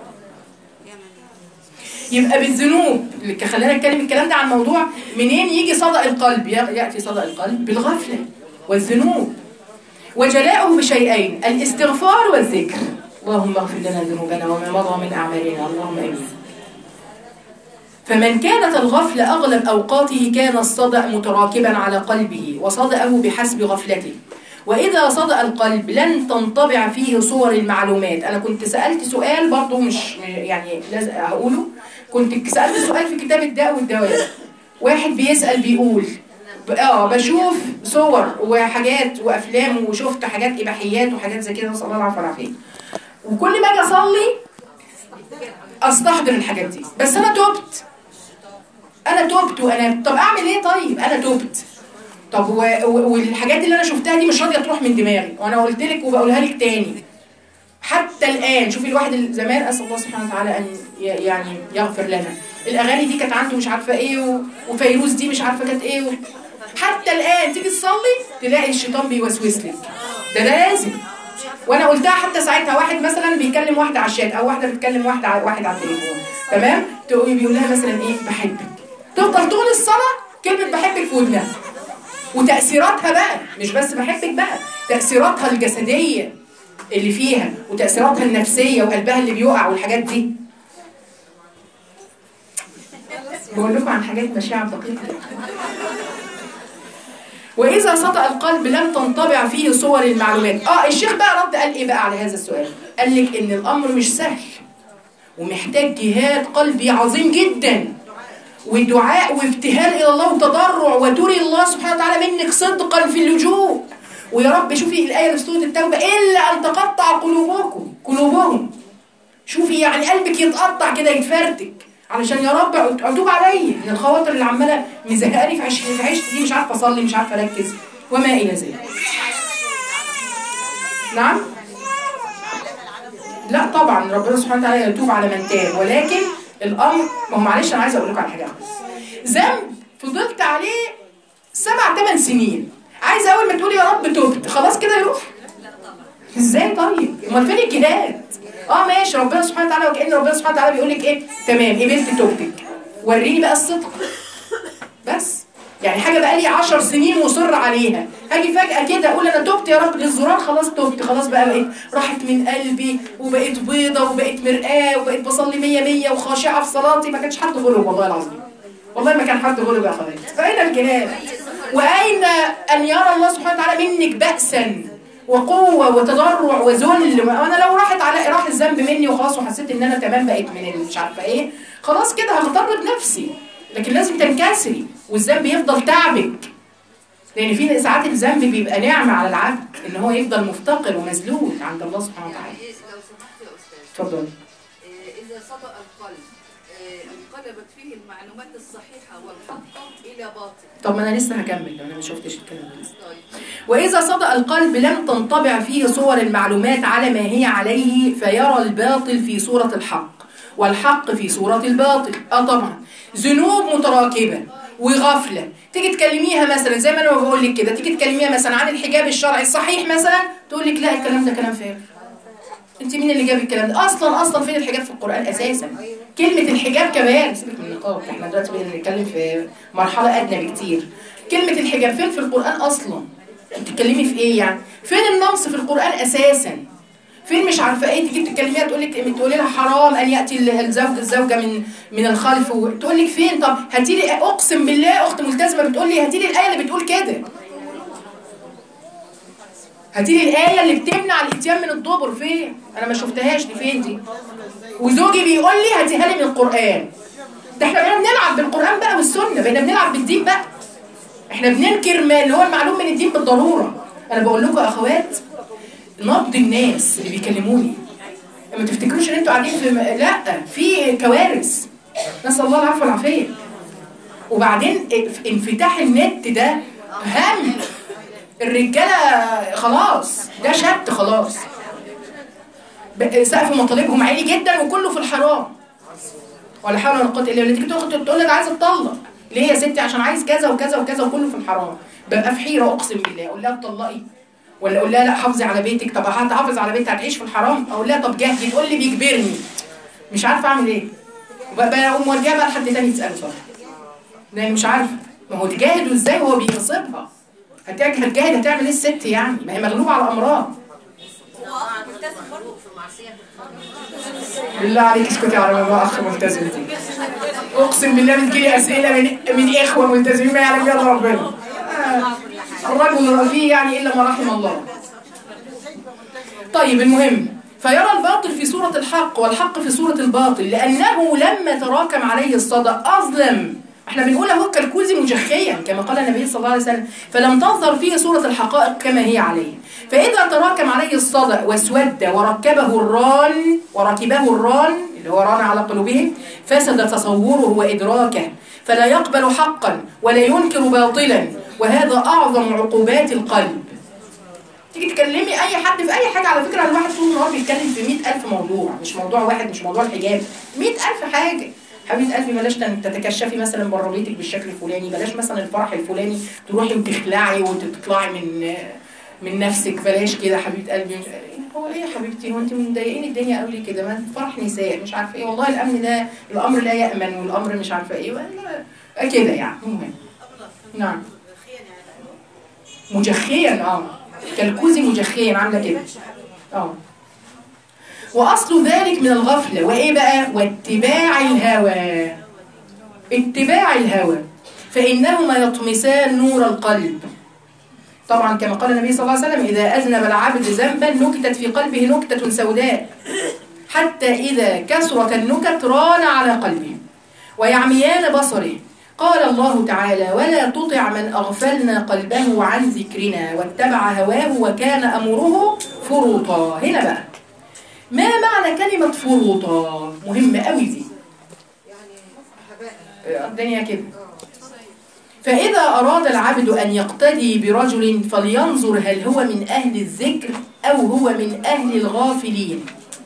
يبقى بالذنوب اللي خلينا نتكلم الكلام ده عن موضوع منين يجي صدأ القلب ي- يأتي صدأ القلب بالغفلة والذنوب وجلاؤه بشيئين الاستغفار والذكر اللهم اغفر لنا ذنوبنا وما مضى من أعمالنا اللهم آمين فمن كانت الغفلة أغلب أوقاته كان الصدأ متراكبا على قلبه وصدأه بحسب غفلته وإذا صدأ القلب لن تنطبع فيه صور المعلومات أنا كنت سألت سؤال برضو مش يعني لازم هقوله كنت سألت سؤال في كتاب الداء والدواء واحد بيسأل بيقول اه بشوف صور وحاجات وافلام وشفت حاجات اباحيات وحاجات زي كده نسال الله العافيه والعافيه وكل ما اجي اصلي استحضر الحاجات دي بس انا تبت انا تبت وانا طب اعمل ايه طيب انا تبت طب و... و... والحاجات اللي انا شفتها دي مش راضيه تروح من دماغي وانا قلت لك وبقولها لك تاني حتى الان شوفي الواحد اللي زمان اسال الله سبحانه وتعالى ان ي... يعني يغفر لنا الاغاني دي كانت عنده مش عارفه ايه و... وفيروز دي مش عارفه كانت ايه و... حتى الان تيجي تصلي تلاقي الشيطان بيوسوس لك ده ده لازم وانا قلتها حتى ساعتها واحد مثلا بيكلم واحده على الشات او واحده بتكلم واحده على واحد على التليفون تمام تقول بيقول لها مثلا ايه بحبك تفضل طول الصلاه كلمه بحبك في ودنها وتاثيراتها بقى مش بس بحبك بقى تاثيراتها الجسديه اللي فيها وتاثيراتها النفسيه وقلبها اللي بيقع والحاجات دي بقول لكم عن حاجات مشاعر دقيقه وإذا سطأ القلب لم تنطبع فيه صور المعلومات اه الشيخ بقى رد قال ايه بقى على هذا السؤال قال لك ان الامر مش سهل ومحتاج جهاد قلبي عظيم جدا ودعاء وابتهال الى الله وتضرع وتري الله سبحانه وتعالى منك صدقا في اللجوء ويا رب شوفي الايه اللي في سوره التوبه الا ان تقطع قلوبكم قلوبهم شوفي يعني قلبك يتقطع كده يتفرتك علشان يا رب اتوب عليا من الخواطر اللي عماله مزهقاني في عيش في عيشتي دي مش عارفه اصلي مش عارفه اركز وما الى ذلك نعم لا طبعا ربنا سبحانه وتعالى يتوب على من تاب ولكن الامر ما هو معلش انا عايزه اقول لكم على حاجه بس ذنب فضلت عليه سبع ثمان سنين عايزه اول ما تقولي يا رب تبت خلاص كده يروح ازاي طيب امال فين الجهاد اه ماشي ربنا سبحانه وتعالى وكأن ربنا سبحانه وتعالى بيقول لك ايه تمام قبلت توبتك وريني بقى الصدق بس يعني حاجه بقى لي 10 سنين مصر عليها هاجي فجاه كده اقول انا تبت يا رب للزرار خلاص تبت خلاص بقى بقيت راحت من قلبي وبقيت بيضه وبقيت مرآه وبقيت بصلي 100 100 وخاشعه في صلاتي ما كانش حد غلب والله العظيم والله ما كان حد غلب يا اخواتي فاين الجهاد واين ان يرى الله سبحانه وتعالى منك بأسا وقوه وتضرع وذل وانا لو راحت على راح الذنب مني وخلاص وحسيت ان انا تمام بقيت من مش عارفه ايه خلاص كده هغتر بنفسي لكن لازم تنكسري والذنب يفضل تعبك لان في ساعات الذنب بيبقى نعمه على العبد ان هو يفضل مفتقر ومذلول عند الله سبحانه وتعالى لو سمحت يا استاذ اتفضلي آه، اذا سطأ القلب آه، انقلبت فيه المعلومات الصحيحه والحقه الى باطل طب ما انا لسه هكمل انا ما شفتش الكلام ده لسه طيب وإذا صدأ القلب لم تنطبع فيه صور المعلومات على ما هي عليه فيرى الباطل في صورة الحق والحق في صورة الباطل اه طبعا ذنوب متراكبة وغفلة تيجي تكلميها مثلا زي ما انا بقول لك كده تيجي تكلميها مثلا عن الحجاب الشرعي الصحيح مثلا تقول لك لا الكلام ده كلام فارغ انت مين اللي جاب الكلام ده اصلا اصلا فين الحجاب في القرآن اساسا كلمة الحجاب كمان سيبك من النقاب احنا دلوقتي بقينا بنتكلم في مرحلة ادنى بكتير كلمة الحجاب فين في القرآن اصلا انت بتتكلمي في ايه يعني فين النص في القرآن اساسا فين مش عارفه ايه تيجي تكلميها تقول لك تقولي لها حرام ان ياتي الزوج الزوجه من من الخلف وتقول لك فين طب هاتي لي اقسم بالله اخت ملتزمه بتقول لي هاتي لي الايه اللي بتقول كده هاتي لي الايه اللي بتمنع الاتيان من الدبر فين انا ما شفتهاش دي فين دي وزوجي بيقول لي هاتيها لي من القران ده احنا بقينا بنلعب بالقران بقى والسنه بقينا بنلعب بالدين بقى احنا بننكر ما اللي هو المعلوم من الدين بالضروره انا بقول لكم يا اخوات نبض الناس اللي بيكلموني ما تفتكروش ان انتوا قاعدين في م... لا في كوارث نسال الله العفو والعافيه وبعدين انفتاح النت ده هم الرجاله خلاص ده شت خلاص ب- سقف مطالبهم عالي جدا وكله في الحرام ولا حول ولا قوه الا بالله تيجي تاخد تقول لي انا عايزه اتطلق ليه يا ستي عشان عايز كذا وكذا وكذا وكله في الحرام ببقى في حيره اقسم بالله اقول لها اتطلقي ولا اقول لها لا حافظي على بيتك طب هتحافظ على بيتك هتعيش في الحرام اقول لها طب جهدي تقول لي بيجبرني مش عارفه اعمل ايه بقى اقوم موديها بقى لحد تاني يساله صراحه لان مش عارفه ما هو تجاهد ازاي وهو بيغصبها هتجاهد هتجاهد هتعمل ايه الست يعني ما هي مغلوبه على امرها بالله عليك اسكتي على موضوع اخ ملتزم دي اقسم بالله بتجيلي اسئله من من اخوه ملتزمين ما يعلم بها إلا ربنا آه، الرجل فيه يعني الا ما رحم الله طيب المهم فيرى الباطل في صورة الحق والحق في صورة الباطل لأنه لما تراكم عليه الصدى أظلم احنا بنقول اهو كالكوز مجخيا كما قال النبي صلى الله عليه وسلم فلم تظهر فيه صورة الحقائق كما هي عليه فإذا تراكم عليه الصدى واسود وركبه الران وركبه الران اللي هو ران على قلوبهم فسد تصوره وإدراكه فلا يقبل حقا ولا ينكر باطلا وهذا أعظم عقوبات القلب تيجي تكلمي اي حد في اي حاجه على فكره الواحد طول النهار بيتكلم في 100000 موضوع مش موضوع واحد مش موضوع الحجاب 100000 حاجه حبيبه قلبي بلاش تن- تتكشفي مثلا بره بيتك بالشكل الفلاني بلاش مثلا الفرح الفلاني تروحي وتخلعي وتطلعي من من نفسك بلاش كده حبيبه قلبي مش هو ايه يا حبيبتي هو انت مضايقين الدنيا قوي كده ما فرح نساء مش عارفه ايه والله الامن ده الامر لا يامن والامر مش عارفه ايه ولا- كده يعني المهم نعم مجخيا اه كالكوزي مجخيا عامله كده اه واصل ذلك من الغفله وايه بقى واتباع الهوى اتباع الهوى فانهما يطمسان نور القلب طبعا كما قال النبي صلى الله عليه وسلم اذا اذنب العبد ذنبا نكتت في قلبه نكته سوداء حتى اذا كثرت النكت ران على قلبه ويعميان بصره قال الله تعالى ولا تطع من أغفلنا قلبه عن ذكرنا واتبع هواه وكان أمره فرطا هنا بقى ما معنى كلمة فرطا مهمة قوي دي آه، الدنيا كده فإذا أراد العبد أن يقتدي برجل فلينظر هل هو من أهل الذكر أو هو من أهل الغافلين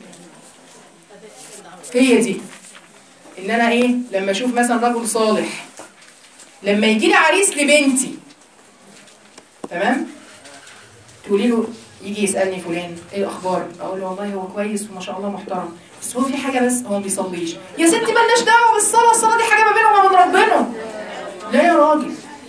هي دي ان انا ايه لما اشوف مثلا رجل صالح لما يجي لي عريس لبنتي تمام تقولي له يجي يسالني فلان ايه الاخبار اقول له والله هو كويس وما شاء الله محترم بس هو في حاجه بس هو ما بيصليش يا ستي مالناش دعوه بالصلاه الصلاه دي حاجه ما بينه وما بين ربنا لا يا راجل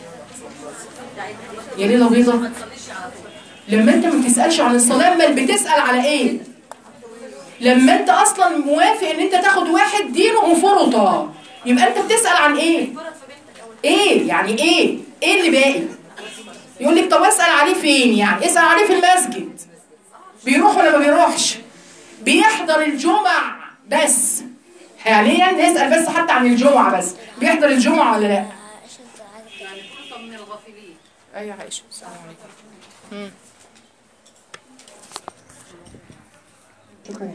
يا ليله بيضه لما انت ما بتسالش عن الصلاه امال بتسال على ايه لما انت اصلا موافق ان انت تاخد واحد دينه فرطه يبقى انت بتسال عن ايه ايه يعني ايه ايه اللي باقي يقول لك طب اسال عليه فين يعني اسال عليه في المسجد بيروح ولا ما بيروحش بيحضر الجمع بس حاليا نسال بس حتى عن الجمعه بس بيحضر الجمعه ولا لا يعني فرصة من الغافلين ايوه عائشه السلام عليكم شكرا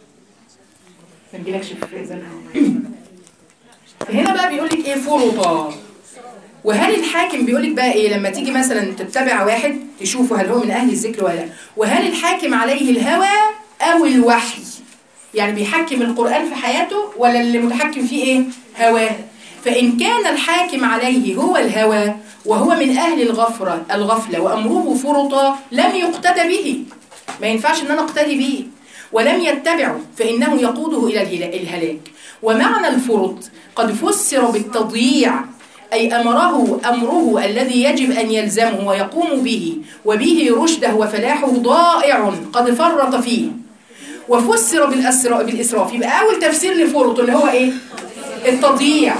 ما نجيلكش في إذن. فهنا بقى بيقول لك ايه فرطا وهل الحاكم بيقول لك بقى ايه لما تيجي مثلا تتبع واحد تشوفه هل هو من اهل الذكر ولا لا وهل الحاكم عليه الهوى او الوحي يعني بيحكم القرآن في حياته ولا اللي متحكم فيه ايه هواه فإن كان الحاكم عليه هو الهوى وهو من أهل الغفرة الغفلة وأمره فرطا لم يقتدى به ما ينفعش ان انا اقتدي به ولم يتبعه فإنه يقوده إلى الهلا- الهلاك ومعنى الفرط قد فسر بالتضييع أي أمره أمره الذي يجب أن يلزمه ويقوم به وبه رشده وفلاحه ضائع قد فرط فيه وفسر بالأسراء بالإسراف يبقى أول تفسير لفرط اللي هو إيه؟ التضييع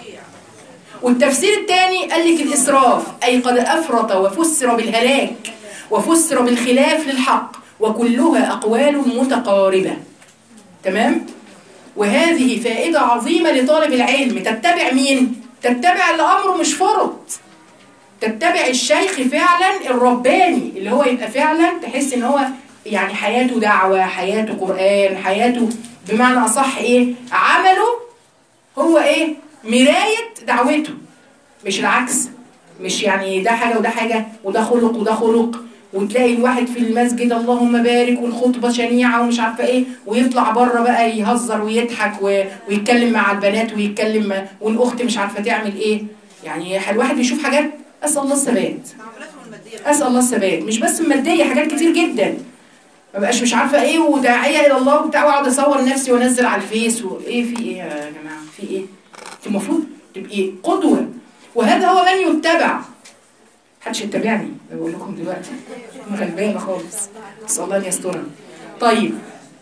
والتفسير الثاني قال لك الإسراف أي قد أفرط وفسر بالهلاك وفسر بالخلاف للحق وكلها أقوال متقاربة تمام؟ وهذه فائدة عظيمة لطالب العلم تتبع مين؟ تتبع اللي أمره مش فرط تتبع الشيخ فعلا الرباني اللي هو يبقى فعلا تحس ان هو يعني حياته دعوة حياته قرآن حياته بمعنى أصح إيه عمله هو إيه مراية دعوته مش العكس مش يعني ده حاجة وده حاجة وده خلق وده خلق وتلاقي الواحد في المسجد اللهم بارك والخطبة شنيعة ومش عارفة ايه ويطلع بره بقى يهزر ويضحك و... ويتكلم مع البنات ويتكلم مع... والأخت مش عارفة تعمل ايه يعني الواحد بيشوف حاجات أسأل الله الثبات أسأل الله الثبات مش بس المادية حاجات كتير جدا ما بقاش مش عارفة ايه وداعية إلى الله وبتاع واقعد أصور نفسي وأنزل على الفيس وإيه في ايه يا جماعة في ايه انت المفروض تبقي قدوة وهذا هو من يتبع محدش يتبعني بقول لكم دلوقتي انا غلبانه خالص نسال الله ان يسترنا طيب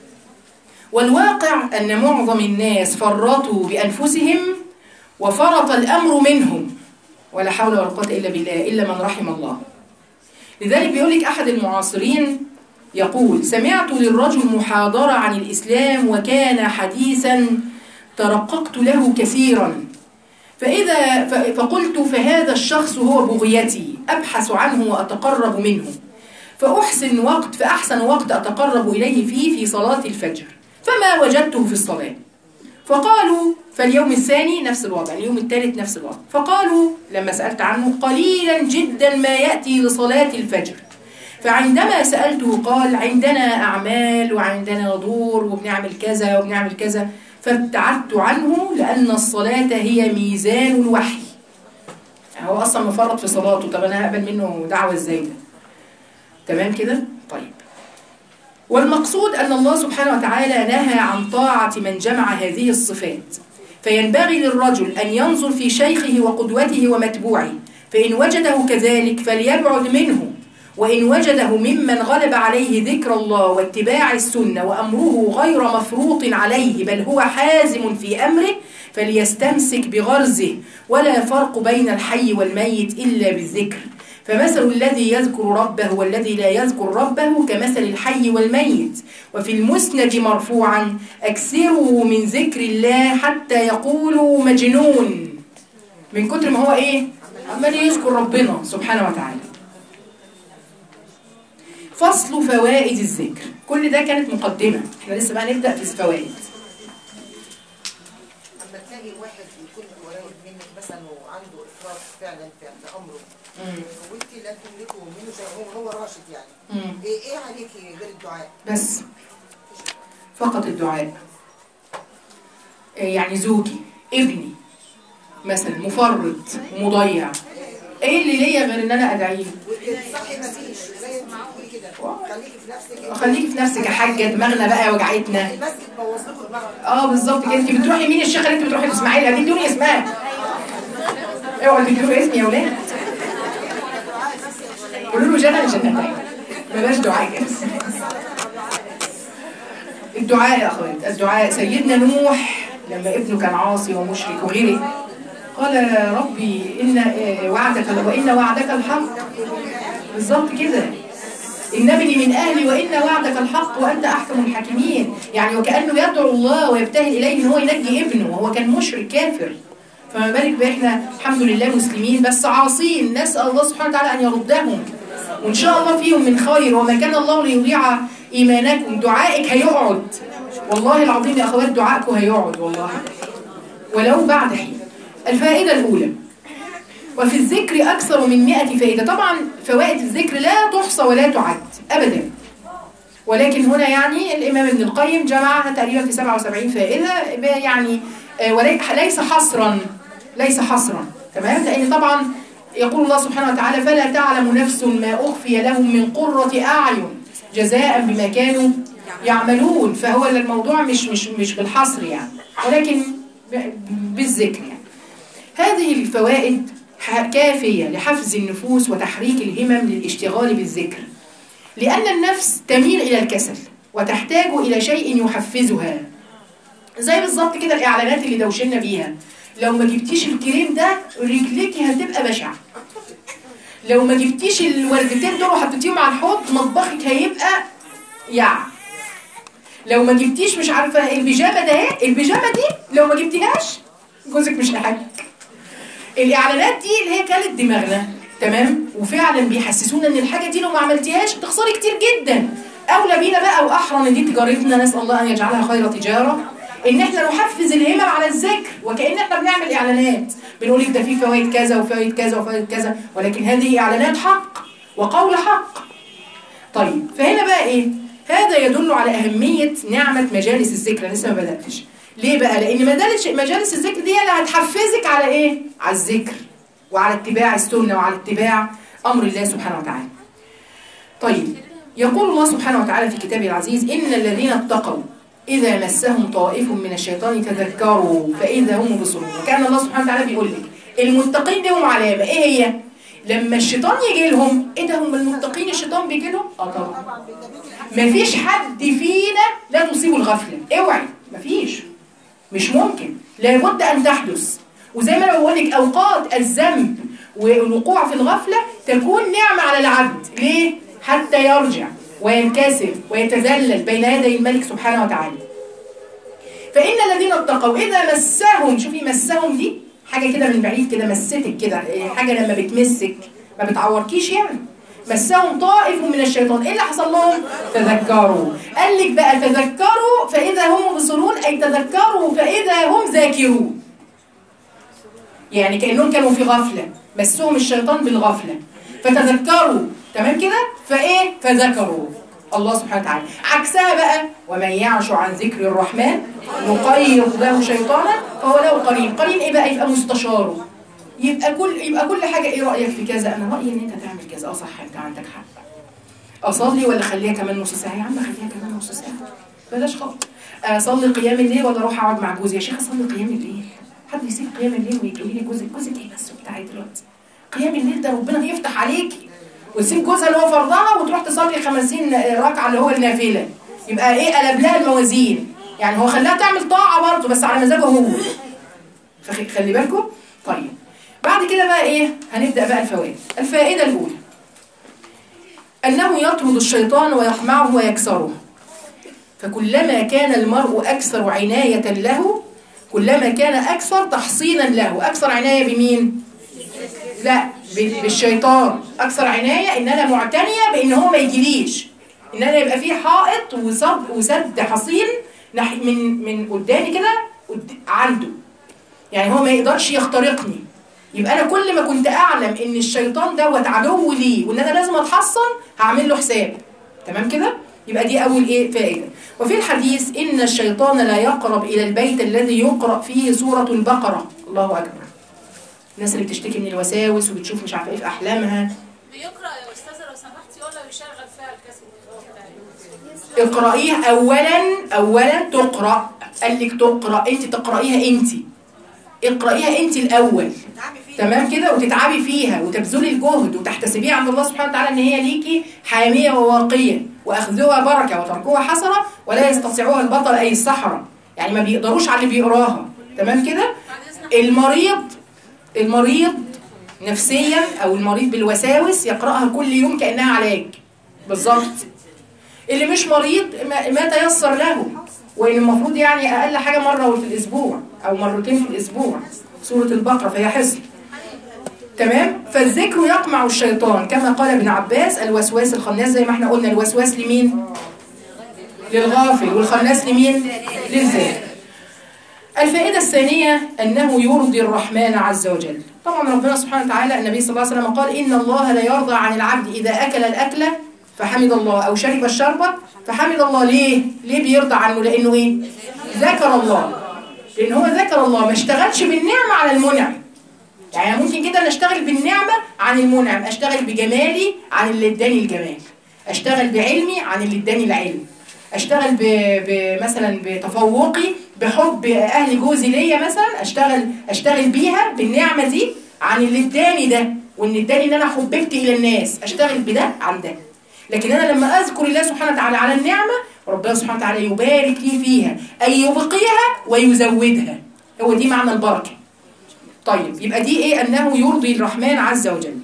والواقع ان معظم الناس فرطوا بانفسهم وفرط الامر منهم ولا حول ولا قوه الا بالله الا من رحم الله لذلك بيقول لك احد المعاصرين يقول سمعت للرجل محاضره عن الاسلام وكان حديثا ترققت له كثيرا فإذا ف- فقلت فهذا الشخص هو بغيتي أبحث عنه وأتقرب منه فأحسن وقت فأحسن وقت أتقرب إليه فيه في صلاة الفجر فما وجدته في الصلاة فقالوا فاليوم الثاني نفس الوضع اليوم الثالث نفس الوضع فقالوا لما سألت عنه قليلا جدا ما يأتي لصلاة الفجر فعندما سألته قال عندنا أعمال وعندنا دور وبنعمل كذا وبنعمل كذا فابتعدت عنه لأن الصلاة هي ميزان الوحي هو أصلا مفرط في صلاته طب أنا هقبل منه دعوة إزاي ده تمام كده طيب والمقصود أن الله سبحانه وتعالى نهى عن طاعة من جمع هذه الصفات فينبغي للرجل أن ينظر في شيخه وقدوته ومتبوعه فإن وجده كذلك فليبعد منه وإن وجده ممن غلب عليه ذكر الله واتباع السنة وأمره غير مفروط عليه بل هو حازم في أمره فليستمسك بغرزه ولا فرق بين الحي والميت إلا بالذكر فمثل الذي يذكر ربه والذي لا يذكر ربه كمثل الحي والميت وفي المسند مرفوعا أكثروا من ذكر الله حتى يقولوا مجنون من كتر ما هو إيه عمال يذكر ربنا سبحانه وتعالى فصل فوائد الذكر كل ده كانت مقدمة احنا لسه بقى نبدأ في الفوائد اما تلاقي واحد يكون قريب منك مثلا وعنده افراط فعلا في في امره وانت لا تملكه منه شيء هو هو راشد يعني مم. ايه ايه عليكي غير الدعاء؟ بس فقط الدعاء إيه يعني زوجي ابني مثلا مفرط ومضيع ايه اللي ليا غير ان انا ادعيه صحي ما فيش زي ما بتقولي كده خليكي في نفسك خليكي في نفسك يا حاجه دماغنا بقى وجعتنا المسجد بوظ لكم دماغك اه بالظبط كده انت بتروحي مين الشيخه اللي انت بتروحي تسمعي لها تدوني اسمها اوعوا تدوني اسمي يا ولاد قولوا له جنة جنتين بلاش دعاء كده الدعاء يا اخوات الدعاء سيدنا نوح لما ابنه كان عاصي ومشرك وغرق قال يا ربي ان آه، وعدك وان وعدك الحق بالظبط كده إن ابني من أهلي وإن وعدك الحق وأنت أحكم الحاكمين يعني وكأنه يدعو الله ويبتهل إليه إن هو ينجي ابنه وهو كان مشرك كافر فما بالك بإحنا الحمد لله مسلمين بس عاصين نسأل الله سبحانه وتعالى أن يردهم وإن شاء الله فيهم من خير وما كان الله ليضيع إيمانكم دعائك هيقعد والله العظيم يا أخوات دعائكم هيقعد والله ولو بعد حين الفائدة الأولى وفي الذكر أكثر من 100 فائدة طبعا فوائد الذكر لا تحصى ولا تعد أبدا ولكن هنا يعني الإمام ابن القيم جمعها تقريبا في 77 فائدة يعني آه، ولي- ليس حصرا ليس حصرا تمام لأن طبعا يقول الله سبحانه وتعالى فلا تعلم نفس ما أخفي لهم من قرة أعين جزاء بما كانوا يعملون فهو الموضوع مش مش مش بالحصر يعني ولكن ب- بالذكر يعني هذه الفوائد ح- كافية لحفز النفوس وتحريك الهمم للاشتغال بالذكر لأن النفس تميل إلى الكسل وتحتاج إلى شيء يحفزها زي بالظبط كده الإعلانات اللي دوشنا بيها لو ما جبتيش الكريم ده رجليكي هتبقى بشعة لو ما جبتيش الوردتين دول وحطيتيهم على الحوض مطبخك هيبقى يع لو ما جبتيش مش عارفه البيجامه ده ايه البيجامه دي لو ما جبتيهاش جوزك مش هيحبك الاعلانات دي اللي هي كانت دماغنا تمام وفعلا بيحسسونا ان الحاجه دي لو ما عملتيهاش هتخسري كتير جدا اولى بينا بقى واحرى ان دي تجارتنا نسال الله ان يجعلها خير تجاره ان احنا نحفز الهمم على الذكر وكأن احنا بنعمل اعلانات بنقول لك ده في فوائد كذا وفوائد كذا وفوائد كذا ولكن هذه اعلانات حق وقول حق طيب فهنا بقى ايه هذا يدل على اهميه نعمه مجالس الذكر أنا لسه ما بداتش ليه بقى لان مجالس مجالس الذكر دي اللي هتحفزك على ايه على الذكر وعلى اتباع السنه وعلى اتباع امر الله سبحانه وتعالى طيب يقول الله سبحانه وتعالى في كتابه العزيز إن الذين اتقوا إذا مسهم طائف من الشيطان تذكروا فإذا هم مبصرون وكان الله سبحانه وتعالى بيقول لك المتقين لهم علامة إيه هي؟ لما الشيطان يجي لهم إيه ده هم المتقين الشيطان بيجي لهم؟ آه طبعا مفيش حد فينا لا تصيبه الغفلة اوعي مفيش مش ممكن لابد أن تحدث وزي ما انا بقول لك اوقات الذنب والوقوع في الغفله تكون نعمه على العبد ليه حتى يرجع وينكسر ويتذلل بين يدي الملك سبحانه وتعالى فان الذين اتقوا اذا مسهم شوفي مسهم دي حاجه كده من بعيد كده مستك كده إيه، حاجه لما بتمسك ما بتعوركيش يعني مسهم طائف من الشيطان ايه اللي حصل لهم تذكروا قال لك بقى تذكروا فاذا هم مبصرون اي تذكروا فاذا هم ذاكرون يعني كأنهم كانوا في غفلة مسهم الشيطان بالغفلة فتذكروا تمام كده فايه فذكروا الله سبحانه وتعالى عكسها بقى ومن يعش عن ذكر الرحمن نقيض له شيطانا فهو له قرين قرين ايه بقى يبقى مستشاره يبقى كل يبقى كل حاجه ايه رايك في كذا انا رايي ان انت تعمل كذا اه صح انت عندك حق اصلي ولا اخليها كمان نص ساعه يا عم خليها كمان نص ساعه بلاش خالص اصلي قيام الليل ولا اروح اقعد مع جوزي يا شيخ اصلي قيام الليل حد يسيب قيام الليل ويقولي لي جوزك جوزك ايه بس بتاعي دلوقتي قيام الليل ده ربنا يفتح عليكي وتسيب جوزها اللي هو فرضها وتروح تصلي 50 ركعه اللي هو النافله يبقى ايه قلب لها الموازين يعني هو خلاها تعمل طاعه برضه بس على مزاجه هو فخ- خلي بالكم طيب بعد كده بقى ايه هنبدا بقى الفوائد الفائده الاولى انه يطرد الشيطان ويقمعه ويكسره فكلما كان المرء اكثر عنايه له كلما كان اكثر تحصينا له اكثر عنايه بمين لا ب- بالشيطان اكثر عنايه ان انا معتنيه بان هو ما يجيليش ان انا يبقى في حائط وسد وسد حصين ناحيه من من قدامي كده قد- عنده يعني هو ما يقدرش يخترقني يبقى انا كل ما كنت اعلم ان الشيطان دوت عدو لي وان انا لازم اتحصن هعمل له حساب تمام كده يبقى دي اول ايه فائده وفي الحديث ان الشيطان لا يقرب الى البيت الذي يقرا فيه سوره البقره الله اكبر الناس اللي بتشتكي من الوساوس وبتشوف مش عارفه ايه في احلامها بيقرا يا استاذه لو سمحتي ولا بيشغل فيها الكاسيت بتاعي اقرأيها اولا اولا تقرا قال لك تقرا انت تقرايها انت اقرايها انت الاول تعبي فيه تمام كده وتتعبي فيها وتبذلي الجهد وتحتسبيها عند الله سبحانه وتعالى ان هي ليكي حاميه وواقيه واخذوها بركه وتركوها حسره ولا يستطيعوها البطل اي السحره يعني ما بيقدروش على اللي بيقراها تمام كده بعد اذنك المريض المريض نفسيا او المريض بالوساوس يقراها كل يوم كانها علاج بالظبط اللي مش مريض ما, ما تيسر له وان المفروض يعني اقل حاجه مره في الاسبوع او مرتين في الاسبوع سوره البقره فهي حصن تمام فالذكر يقمع الشيطان كما قال ابن عباس الوسواس الخناس زي ما احنا قلنا الوسواس لمين للغافل والخناس لمين للذاكر الفائدة الثانية أنه يرضي الرحمن عز وجل طبعا ربنا سبحانه وتعالى النبي صلى الله عليه وسلم قال إن الله لا يرضى عن العبد إذا أكل الأكلة فحمد الله أو شرب الشربة فحمد الله ليه؟ ليه بيرضى عنه؟ لأنه إيه؟ ذكر الله لأن هو ذكر الله ما اشتغلش بالنعمة على المنعم يعني ممكن كده نشتغل بالنعمة عن المنعم أشتغل بجمالي عن اللي اداني الجمال أشتغل بعلمي عن اللي اداني العلم اشتغل ب... ب... مثلا بتفوقي بحب اهل جوزي ليا مثلا اشتغل اشتغل بيها بالنعمه دي عن اللي اداني ده وان اداني ان انا حببت الى الناس اشتغل بده عن ده لكن انا لما اذكر الله سبحانه وتعالى على النعمه ربنا سبحانه وتعالى يبارك لي فيها اي يبقيها ويزودها هو دي معنى البركه طيب يبقى دي ايه انه يرضي الرحمن عز وجل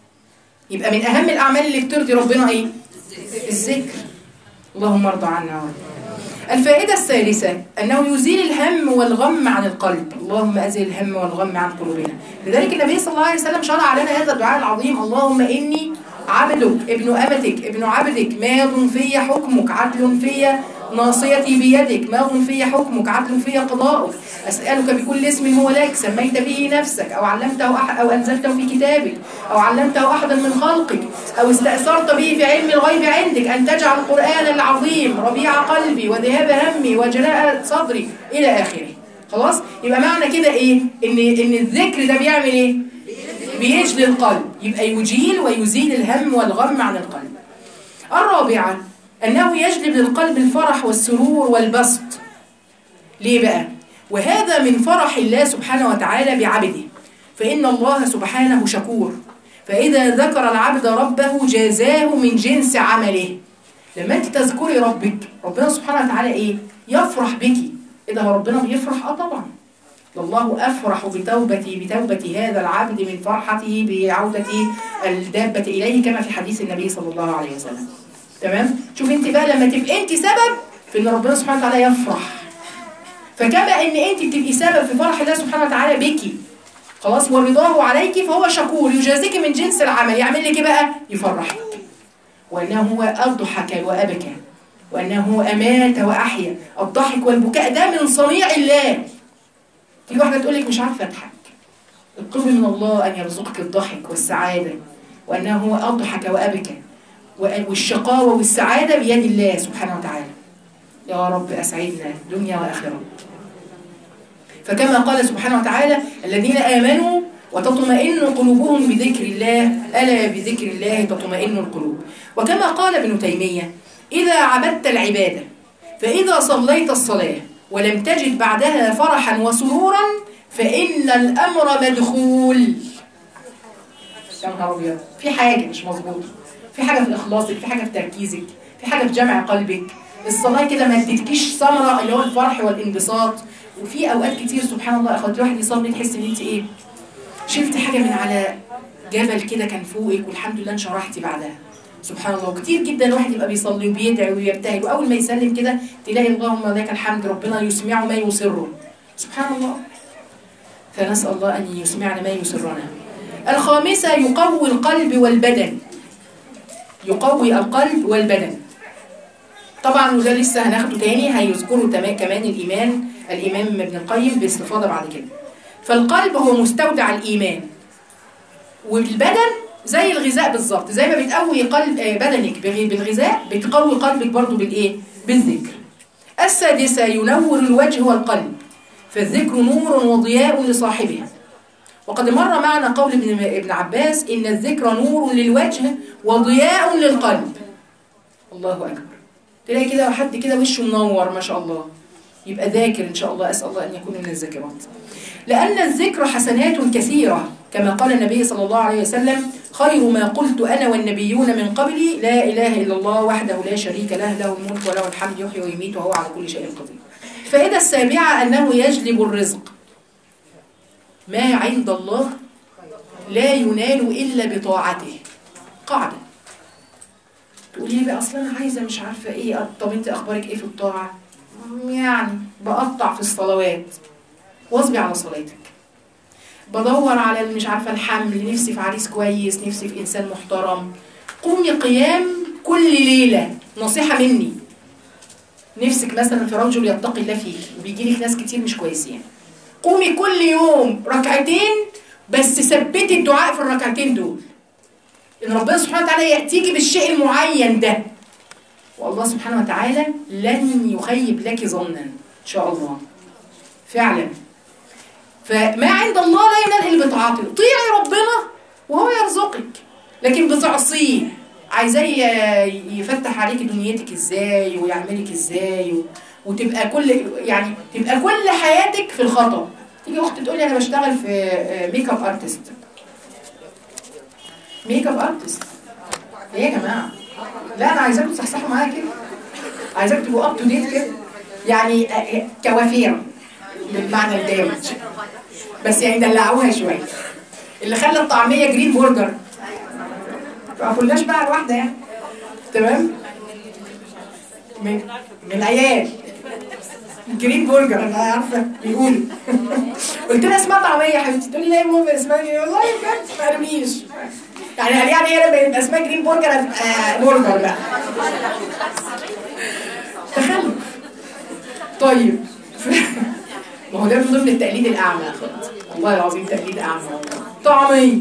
يبقى من اهم الاعمال اللي بترضي ربنا ايه الذكر اللهم ارضى عنا يا رب الفائدة الثالثة أنه يزيل الهم والغم عن القلب اللهم أزل الهم والغم عن قلوبنا لذلك النبي صلى الله عليه وسلم شرع لنا هذا الدعاء العظيم اللهم إني عبدك ابن أمتك ابن عبدك ماض في حكمك عدل في ناصيتي بيدك ماض في حكمك عدل في قضاؤك أسألك بكل اسم هو لك سميت به نفسك أو علمته أح أو أنزلته في كتابك أو علمته أحدا من خلقك أو استأثرت به في علم الغيب عندك أن تجعل القرآن العظيم ربيع قلبي وذهاب همي وجلاء صدري إلى آخره خلاص يبقى معنى كده إيه إن إن الذكر ده بيعمل إيه بيجلي القلب يبقى يجيل ويزيل الهم والغم عن القلب الرابعة أنه يجلب للقلب الفرح والسرور والبسط ليه بقى؟ وهذا من فرح الله سبحانه وتعالى بعبده فإن الله سبحانه شكور فإذا ذكر العبد ربه جازاه من جنس عمله لما أنت تذكري ربك ربنا سبحانه وتعالى إيه؟ يفرح بك إذا هو ربنا بيفرح آه طبعا الله أفرح بتوبتي بتوبة هذا العبد من فرحته بعودة الدابة إليه كما في حديث النبي صلى الله عليه وسلم تمام شوف انت بقى لما تبقى انت سبب في ان ربنا سبحانه وتعالى يفرح فكما ان انت بتبقي سبب في فرح الله سبحانه وتعالى بيكي خلاص ورضاه عليك فهو شكور يجازيك من جنس العمل يعمل لك ايه بقى يفرحك وانه هو اضحك وابكى وانه هو امات واحيا الضحك والبكاء ده من صنيع الله في واحده تقول لك مش عارفه اضحك اطلبي من الله ان يرزقك الضحك والسعاده وانه هو اضحك وابكى والشقاوة والسعادة بيد الله سبحانه وتعالى يا رب أسعدنا دنيا وآخرة فكما قال سبحانه وتعالى الذين آمنوا وتطمئن قلوبهم بذكر الله ألا بذكر الله تطمئن القلوب وكما قال ابن تيمية إذا عبدت العبادة فإذا صليت الصلاة ولم تجد بعدها فرحا وسرورا فإن الأمر مدخول يا نهار أبيض في حاجة مش مظبوطة في حاجة في إخلاصك في حاجة في تركيزك في حاجة في جمع قلبك الصلاة كده ما ادتكيش ثمرة اللي هو الفرح والانبساط وفي أوقات كتير سبحان الله أخوات الواحد يصلي تحس إن أنت إيه شلت حاجة من على جبل كده كان فوقك والحمد لله انشرحتي بعدها سبحان الله وكتير جدا الواحد يبقى بيصلي وبيدعي ويبتهل واول ما يسلم كده تلاقي اللهم لك الحمد ربنا يسمعه ما يسره سبحان الله فنسال الله ان يسمعنا ما يسرنا الخامسه يقوي القلب والبدن يقوي القلب والبدن طبعا وده لسه هناخده تاني هيذكره تمام كمان الايمان الامام ابن القيم باستفاضه بعد كده فالقلب هو مستودع الايمان والبدن زي الغذاء بالظبط زي ما بتقوي قلب آه، بدنك بغ- بالغذاء بتقوي قلبك برضو بالايه بالذكر السادسه ينور الوجه والقلب فالذكر نور وضياء لصاحبه وقد مر معنا قول ابن ابن عباس ان الذكر نور للوجه وضياء للقلب الله اكبر تلاقي كده حد كده وشه منور ما شاء الله يبقى ذاكر ان شاء الله اسال الله ان يكون من الذاكرات لأن الذكر حسنات كثيرة كما قال النبي صلى الله عليه وسلم خير ما قلت أنا والنبيون من قبلي لا إله إلا الله وحده لا شريك له له الملك وله الحمد يحيي ويميت وهو على كل شيء قدير الفائدة السابعة أنه يجلب الرزق ما عند الله لا ينال إلا بطاعته قاعدة تقولي لي بقى أصلا أنا عايزة مش عارفة إيه طب أنت أخبارك إيه في الطاعة يعني بقطع في الصلوات واصبي على صلاتك بدور على اللي مش عارفه الحمل نفسي في عريس كويس نفسي في انسان محترم قومي قيام كل ليله نصيحه مني نفسك مثلا في رجل يتقي الله فيك وبيجي لك ناس كتير مش كويسين قومي كل يوم ركعتين بس ثبتي الدعاء في الركعتين دول ان ربنا سبحانه وتعالى ياتيكي بالشيء المعين ده والله سبحانه وتعالى لن يخيب لك ظنا ان شاء الله فعلا فما عند الله لا ينال الا بطاعته طيعي ربنا وهو يرزقك لكن بتعصيه عايزاه ي- يفتح عليك دنيتك ازاي ويعملك ازاي و... وتبقى كل يعني تبقى كل حياتك في الخطا تيجي اخت تقول لي انا بشتغل في آه، ميك اب ارتست ميك اب ارتست ايه يا جماعه لا انا عايزاكم تصحصحوا معايا كده عايزاكم تبقوا اب تو ديت كده يعني آه، كوافير بالمعنى الدارج بس يعني دلعوها شويه اللي خلى الطعميه جرين برجر ما كلناش بقى الواحده يعني تمام من من العيال جرين برجر انا عارفه بيقول قلت لها اسمها طعميه يا حبيبتي تقول لي لا يا ماما اسمها إيه؟ والله بجد ما قالوليش يعني قال يعني هي لما يبقى اسمها جرين برجر هتبقى برجر بقى تخلف طيب ما هو ده من ضمن التقليد الاعمى يا اخوات والله العظيم تقليد اعمى والله طعميه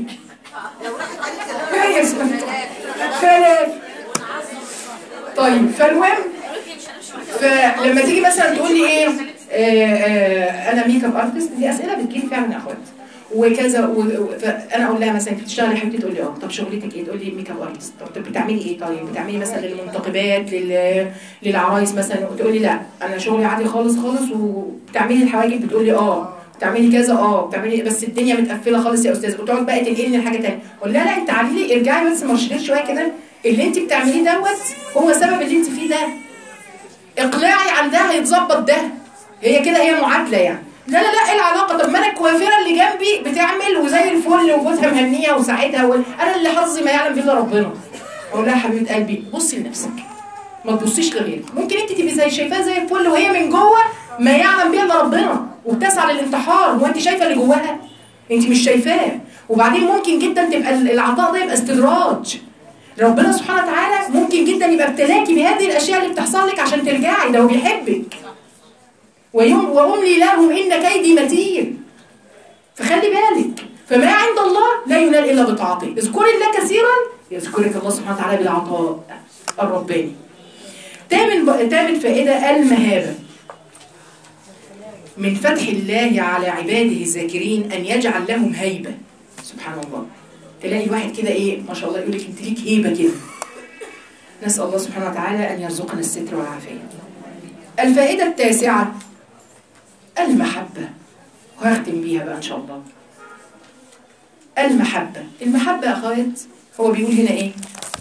هي اسمها خلاف طيب فالمهم فلما تيجي مثلا تقول لي ايه آه آه انا ميك اب ارتست دي اسئله بتجيلي فعلا يا اخوات وكذا و- و- فانا اقول لها مثلا انت بتشتغلي يا حبيبتي تقول لي اه طب شغلتك ايه تقول لي ميك اب ارتست طب طب بتعملي ايه طيب بتعملي مثلا للمنتقبات لل... للعرايس مثلا تقول لي لا انا شغلي عادي خالص خالص وبتعملي الحواجب بتقول لي اه بتعملي كذا اه بتعملي بس الدنيا متقفله خالص يا استاذ وتقعد بقى تنقلني لحاجه ثانيه اقول لها لا انت تعالي لي ارجعي بس مرشدين شويه كده اللي انت بتعمليه دوت هو سبب اللي انت فيه ده اقلاعي عن ده هيتظبط ده هي كده هي معادله يعني لا لا لا ايه العلاقه طب ما انا الكوافيره اللي جنبي بتعمل وزي الفل وجوزها مهنيه وساعتها وال... انا اللي حظي ما يعلم بالله ربنا اقول لها حبيبه قلبي بصي لنفسك ما تبصيش لغيرك ممكن انت تبقي زي شايفاها زي الفل وهي من جوه ما يعلم بها الا ربنا وبتسعى للانتحار هو انت شايفه اللي جواها انت مش شايفاه وبعدين ممكن جدا تبقى العطاء ده يبقى استدراج ربنا سبحانه وتعالى ممكن جدا يبقى ابتلاكي بهذه الاشياء اللي بتحصل لك عشان ترجعي ده هو بيحبك ويم واملي لهم ان كيدي متين فخلي بالك فما عند الله لا ينال الا بطاعته اذكري الله كثيرا يذكرك الله سبحانه وتعالى بالعطاء الرباني تامن تامن فائده المهابه من فتح الله على عباده الذاكرين ان يجعل لهم هيبه سبحان الله تلاقي واحد كده ايه ما شاء الله يقول لك انت ليك هيبه كده نسال الله سبحانه وتعالى ان يرزقنا الستر والعافيه الفائده التاسعه المحبه وهختم بيها بقى ان شاء الله المحبه المحبه يا اخوات هو بيقول هنا ايه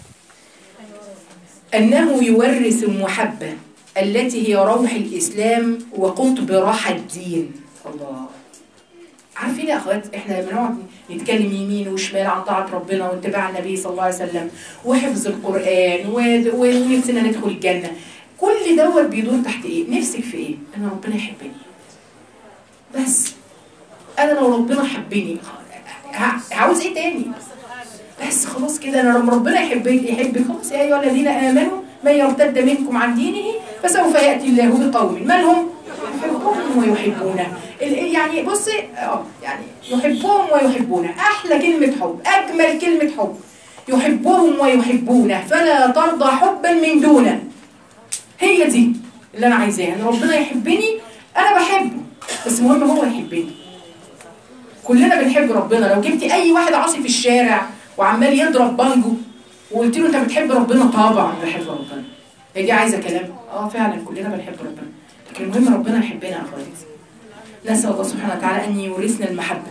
انه يورث المحبه التي هي روح الاسلام وقطب راحه الدين الله عارفين يا اخوات احنا بنقعد نتكلم يمين وشمال عن طاعه ربنا واتباع النبي صلى الله عليه وسلم وحفظ القران و- و- ونفسنا ندخل الجنه كل دوت بيدور تحت ايه نفسك في ايه ان ربنا يحبني بس انا لو ربنا حبني ه- عاوز ايه تاني بس خلاص كده انا لما ربنا يحبك يحبك خلاص يا ايها الذين امنوا من يرتد منكم عن دينه فسوف ياتي الله بقوم من هم يحبهم ويحبونه ال- يعني بصي اه يعني يحبهم ويحبونه احلى كلمه حب اجمل كلمه حب يحبهم ويحبونه فلا ترضى حبا من دونه هي دي اللي انا عايزاها ان ربنا يحبني انا بحبه بس المهم هو يحبني كلنا بنحب ربنا لو جبتي اي واحد عاصي في الشارع وعمال يضرب بانجو وقلت له انت بتحب ربنا طبعا بحب ربنا هي دي عايزه كلام اه فعلا كلنا بنحب ربنا لكن المهم ربنا يحبنا يا اخواتي نسال الله سبحانه وتعالى ان يورثنا المحبه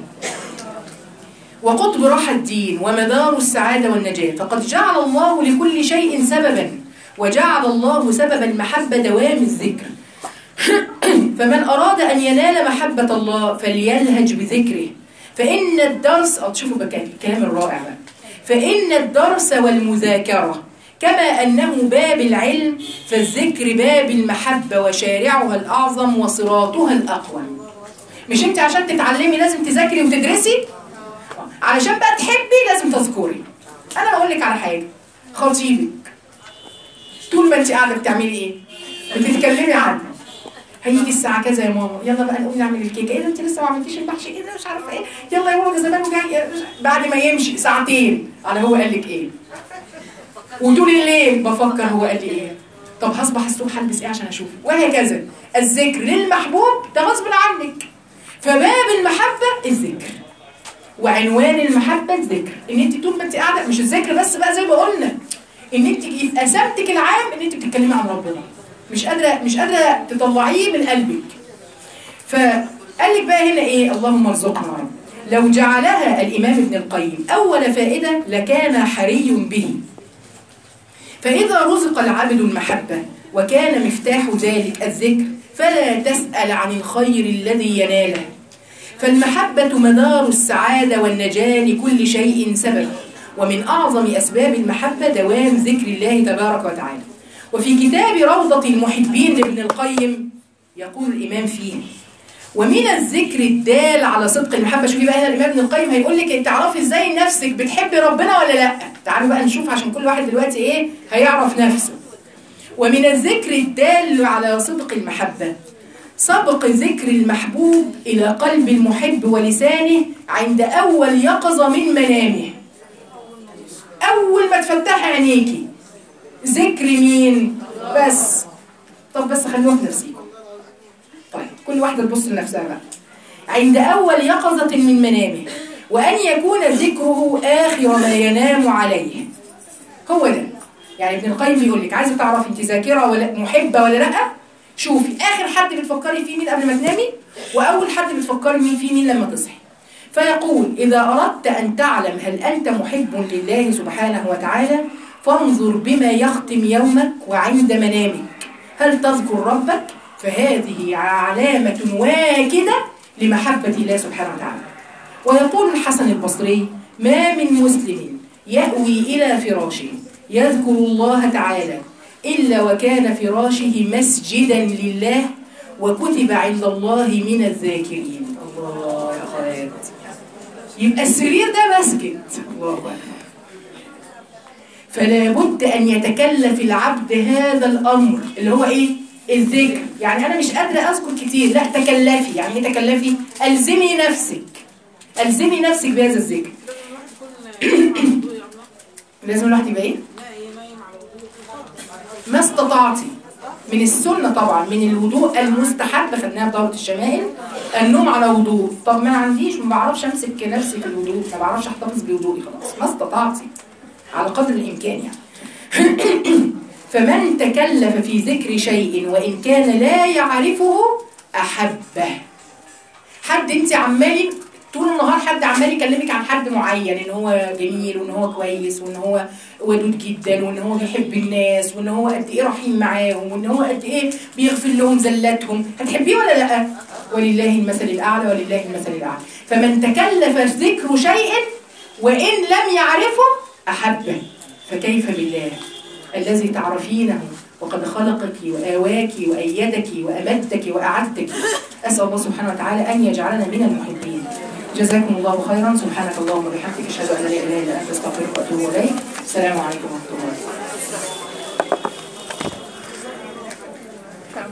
وقطب راحة الدين ومدار السعادة والنجاة فقد جعل الله لكل شيء سببا وجعل الله سبب المحبة دوام الذكر فمن أراد أن ينال محبة الله فليلهج بذكره فإن الدرس أو تشوفوا بقى الكلام الرائع بقى فإن الدرس والمذاكرة كما أنه باب العلم فالذكر باب المحبة وشارعها الأعظم وصراطها الأقوم مش أنت عشان تتعلمي لازم تذاكري وتدرسي علشان بقى تحبي لازم تذكري أنا بقول لك على حاجة خطيبك طول ما أنت قاعدة بتعملي إيه؟ بتتكلمي عنه هيجي الساعة كذا يا ماما يلا بقى نقوم نعمل الكيكة ايه ده انت لسه ما عملتيش المحشي ايه ده مش عارفة ايه يلا يا ماما ده زمان جاي بعد ما يمشي ساعتين على هو قال لك ايه وطول الليل بفكر هو قال لي ايه طب هصبح الصبح هلبس ايه عشان اشوفه وهكذا الذكر للمحبوب ده غصب عنك فباب المحبة الذكر وعنوان المحبة الذكر ان انت طول ما انت قاعدة مش الذكر بس بقى زي ما قلنا ان انت يبقى سمتك العام ان انت بتتكلمي عن ربنا مش قادرة مش قادرة تطلعيه من قلبك فقال لك بقى هنا ايه اللهم ارزقنا يا رب لو جعلها الامام ابن القيم اول فائدة لكان حري به فإذا رزق العبد المحبة وكان مفتاح ذلك الذكر فلا تسأل عن الخير الذي يناله فالمحبة مدار السعادة والنجاة لكل شيء سبب ومن أعظم أسباب المحبة دوام ذكر الله تبارك وتعالى وفي كتاب روضة المحبين لابن القيم يقول الإمام فيه ومن الذكر الدال على صدق المحبة شوفي بقى هنا الإمام ابن القيم هيقول لك تعرفي ازاي نفسك بتحبي ربنا ولا لا تعالوا بقى نشوف عشان كل واحد دلوقتي ايه هيعرف نفسه ومن الذكر الدال على صدق المحبة سبق ذكر المحبوب إلى قلب المحب ولسانه عند أول يقظة من منامه أول ما تفتحي عينيكي ذكر مين بس طب بس خلوها في نفسيكم طيب كل واحدة تبص لنفسها بقى عند أول يقظة من منامه وأن يكون ذكره آخر ما ينام عليه هو ده يعني ابن القيم بيقول لك عايزة تعرفي انت ذاكرة ولا محبة ولا لأ شوفي آخر حد بتفكري فيه مين قبل ما تنامي وأول حد بتفكري مين فيه مين لما تصحي فيقول إذا أردت أن تعلم هل أنت محب لله سبحانه وتعالى فانظر بما يختم يومك وعند منامك هل تذكر ربك فهذه علامة واكدة لمحبة الله سبحانه وتعالى ويقول الحسن البصري ما من مسلم يأوي إلى فراشه يذكر الله تعالى إلا وكان فراشه مسجدا لله وكتب عند الله من الذاكرين الله يا خالد يبقى السرير ده مسجد الله أكبر فلا بد أن يتكلف العبد هذا الأمر اللي هو إيه؟ الذكر يعني أنا مش قادرة أذكر كتير لا تكلفي يعني إيه تكلفي؟ ألزمي نفسك ألزمي نفسك بهذا الذكر لازم الواحد يبقى إيه؟ ما استطعتي من السنة طبعا من الوضوء المستحب خدناها في دورة الشمائل النوم على وضوء طب ما عنديش ما بعرفش امسك نفسي في الوضوء ما بعرفش احتفظ بوضوئي خلاص ما استطعتي على قدر الامكان يعني فمن تكلف في ذكر شيء وان كان لا يعرفه احبه حد انت عمالي طول النهار حد عمال يكلمك عن حد معين ان هو جميل وان هو كويس وان هو ودود جدا وان هو بيحب الناس وان هو قد ايه رحيم معاهم وان هو قد ايه بيغفر لهم زلاتهم هتحبيه ولا لا ولله المثل الاعلى ولله المثل الاعلى فمن تكلف ذكر شيء وان لم يعرفه احبه فكيف بالله الذي تعرفينه وقد خلقك وآواك وأيدك وأمدك وأعدك أسأل الله سبحانه وتعالى أن يجعلنا من المحبين جزاكم الله خيرا سبحانك اللهم وبحمدك أشهد أن لا إله إلا أنت أستغفرك وأتوب إليك السلام عليكم ورحمة الله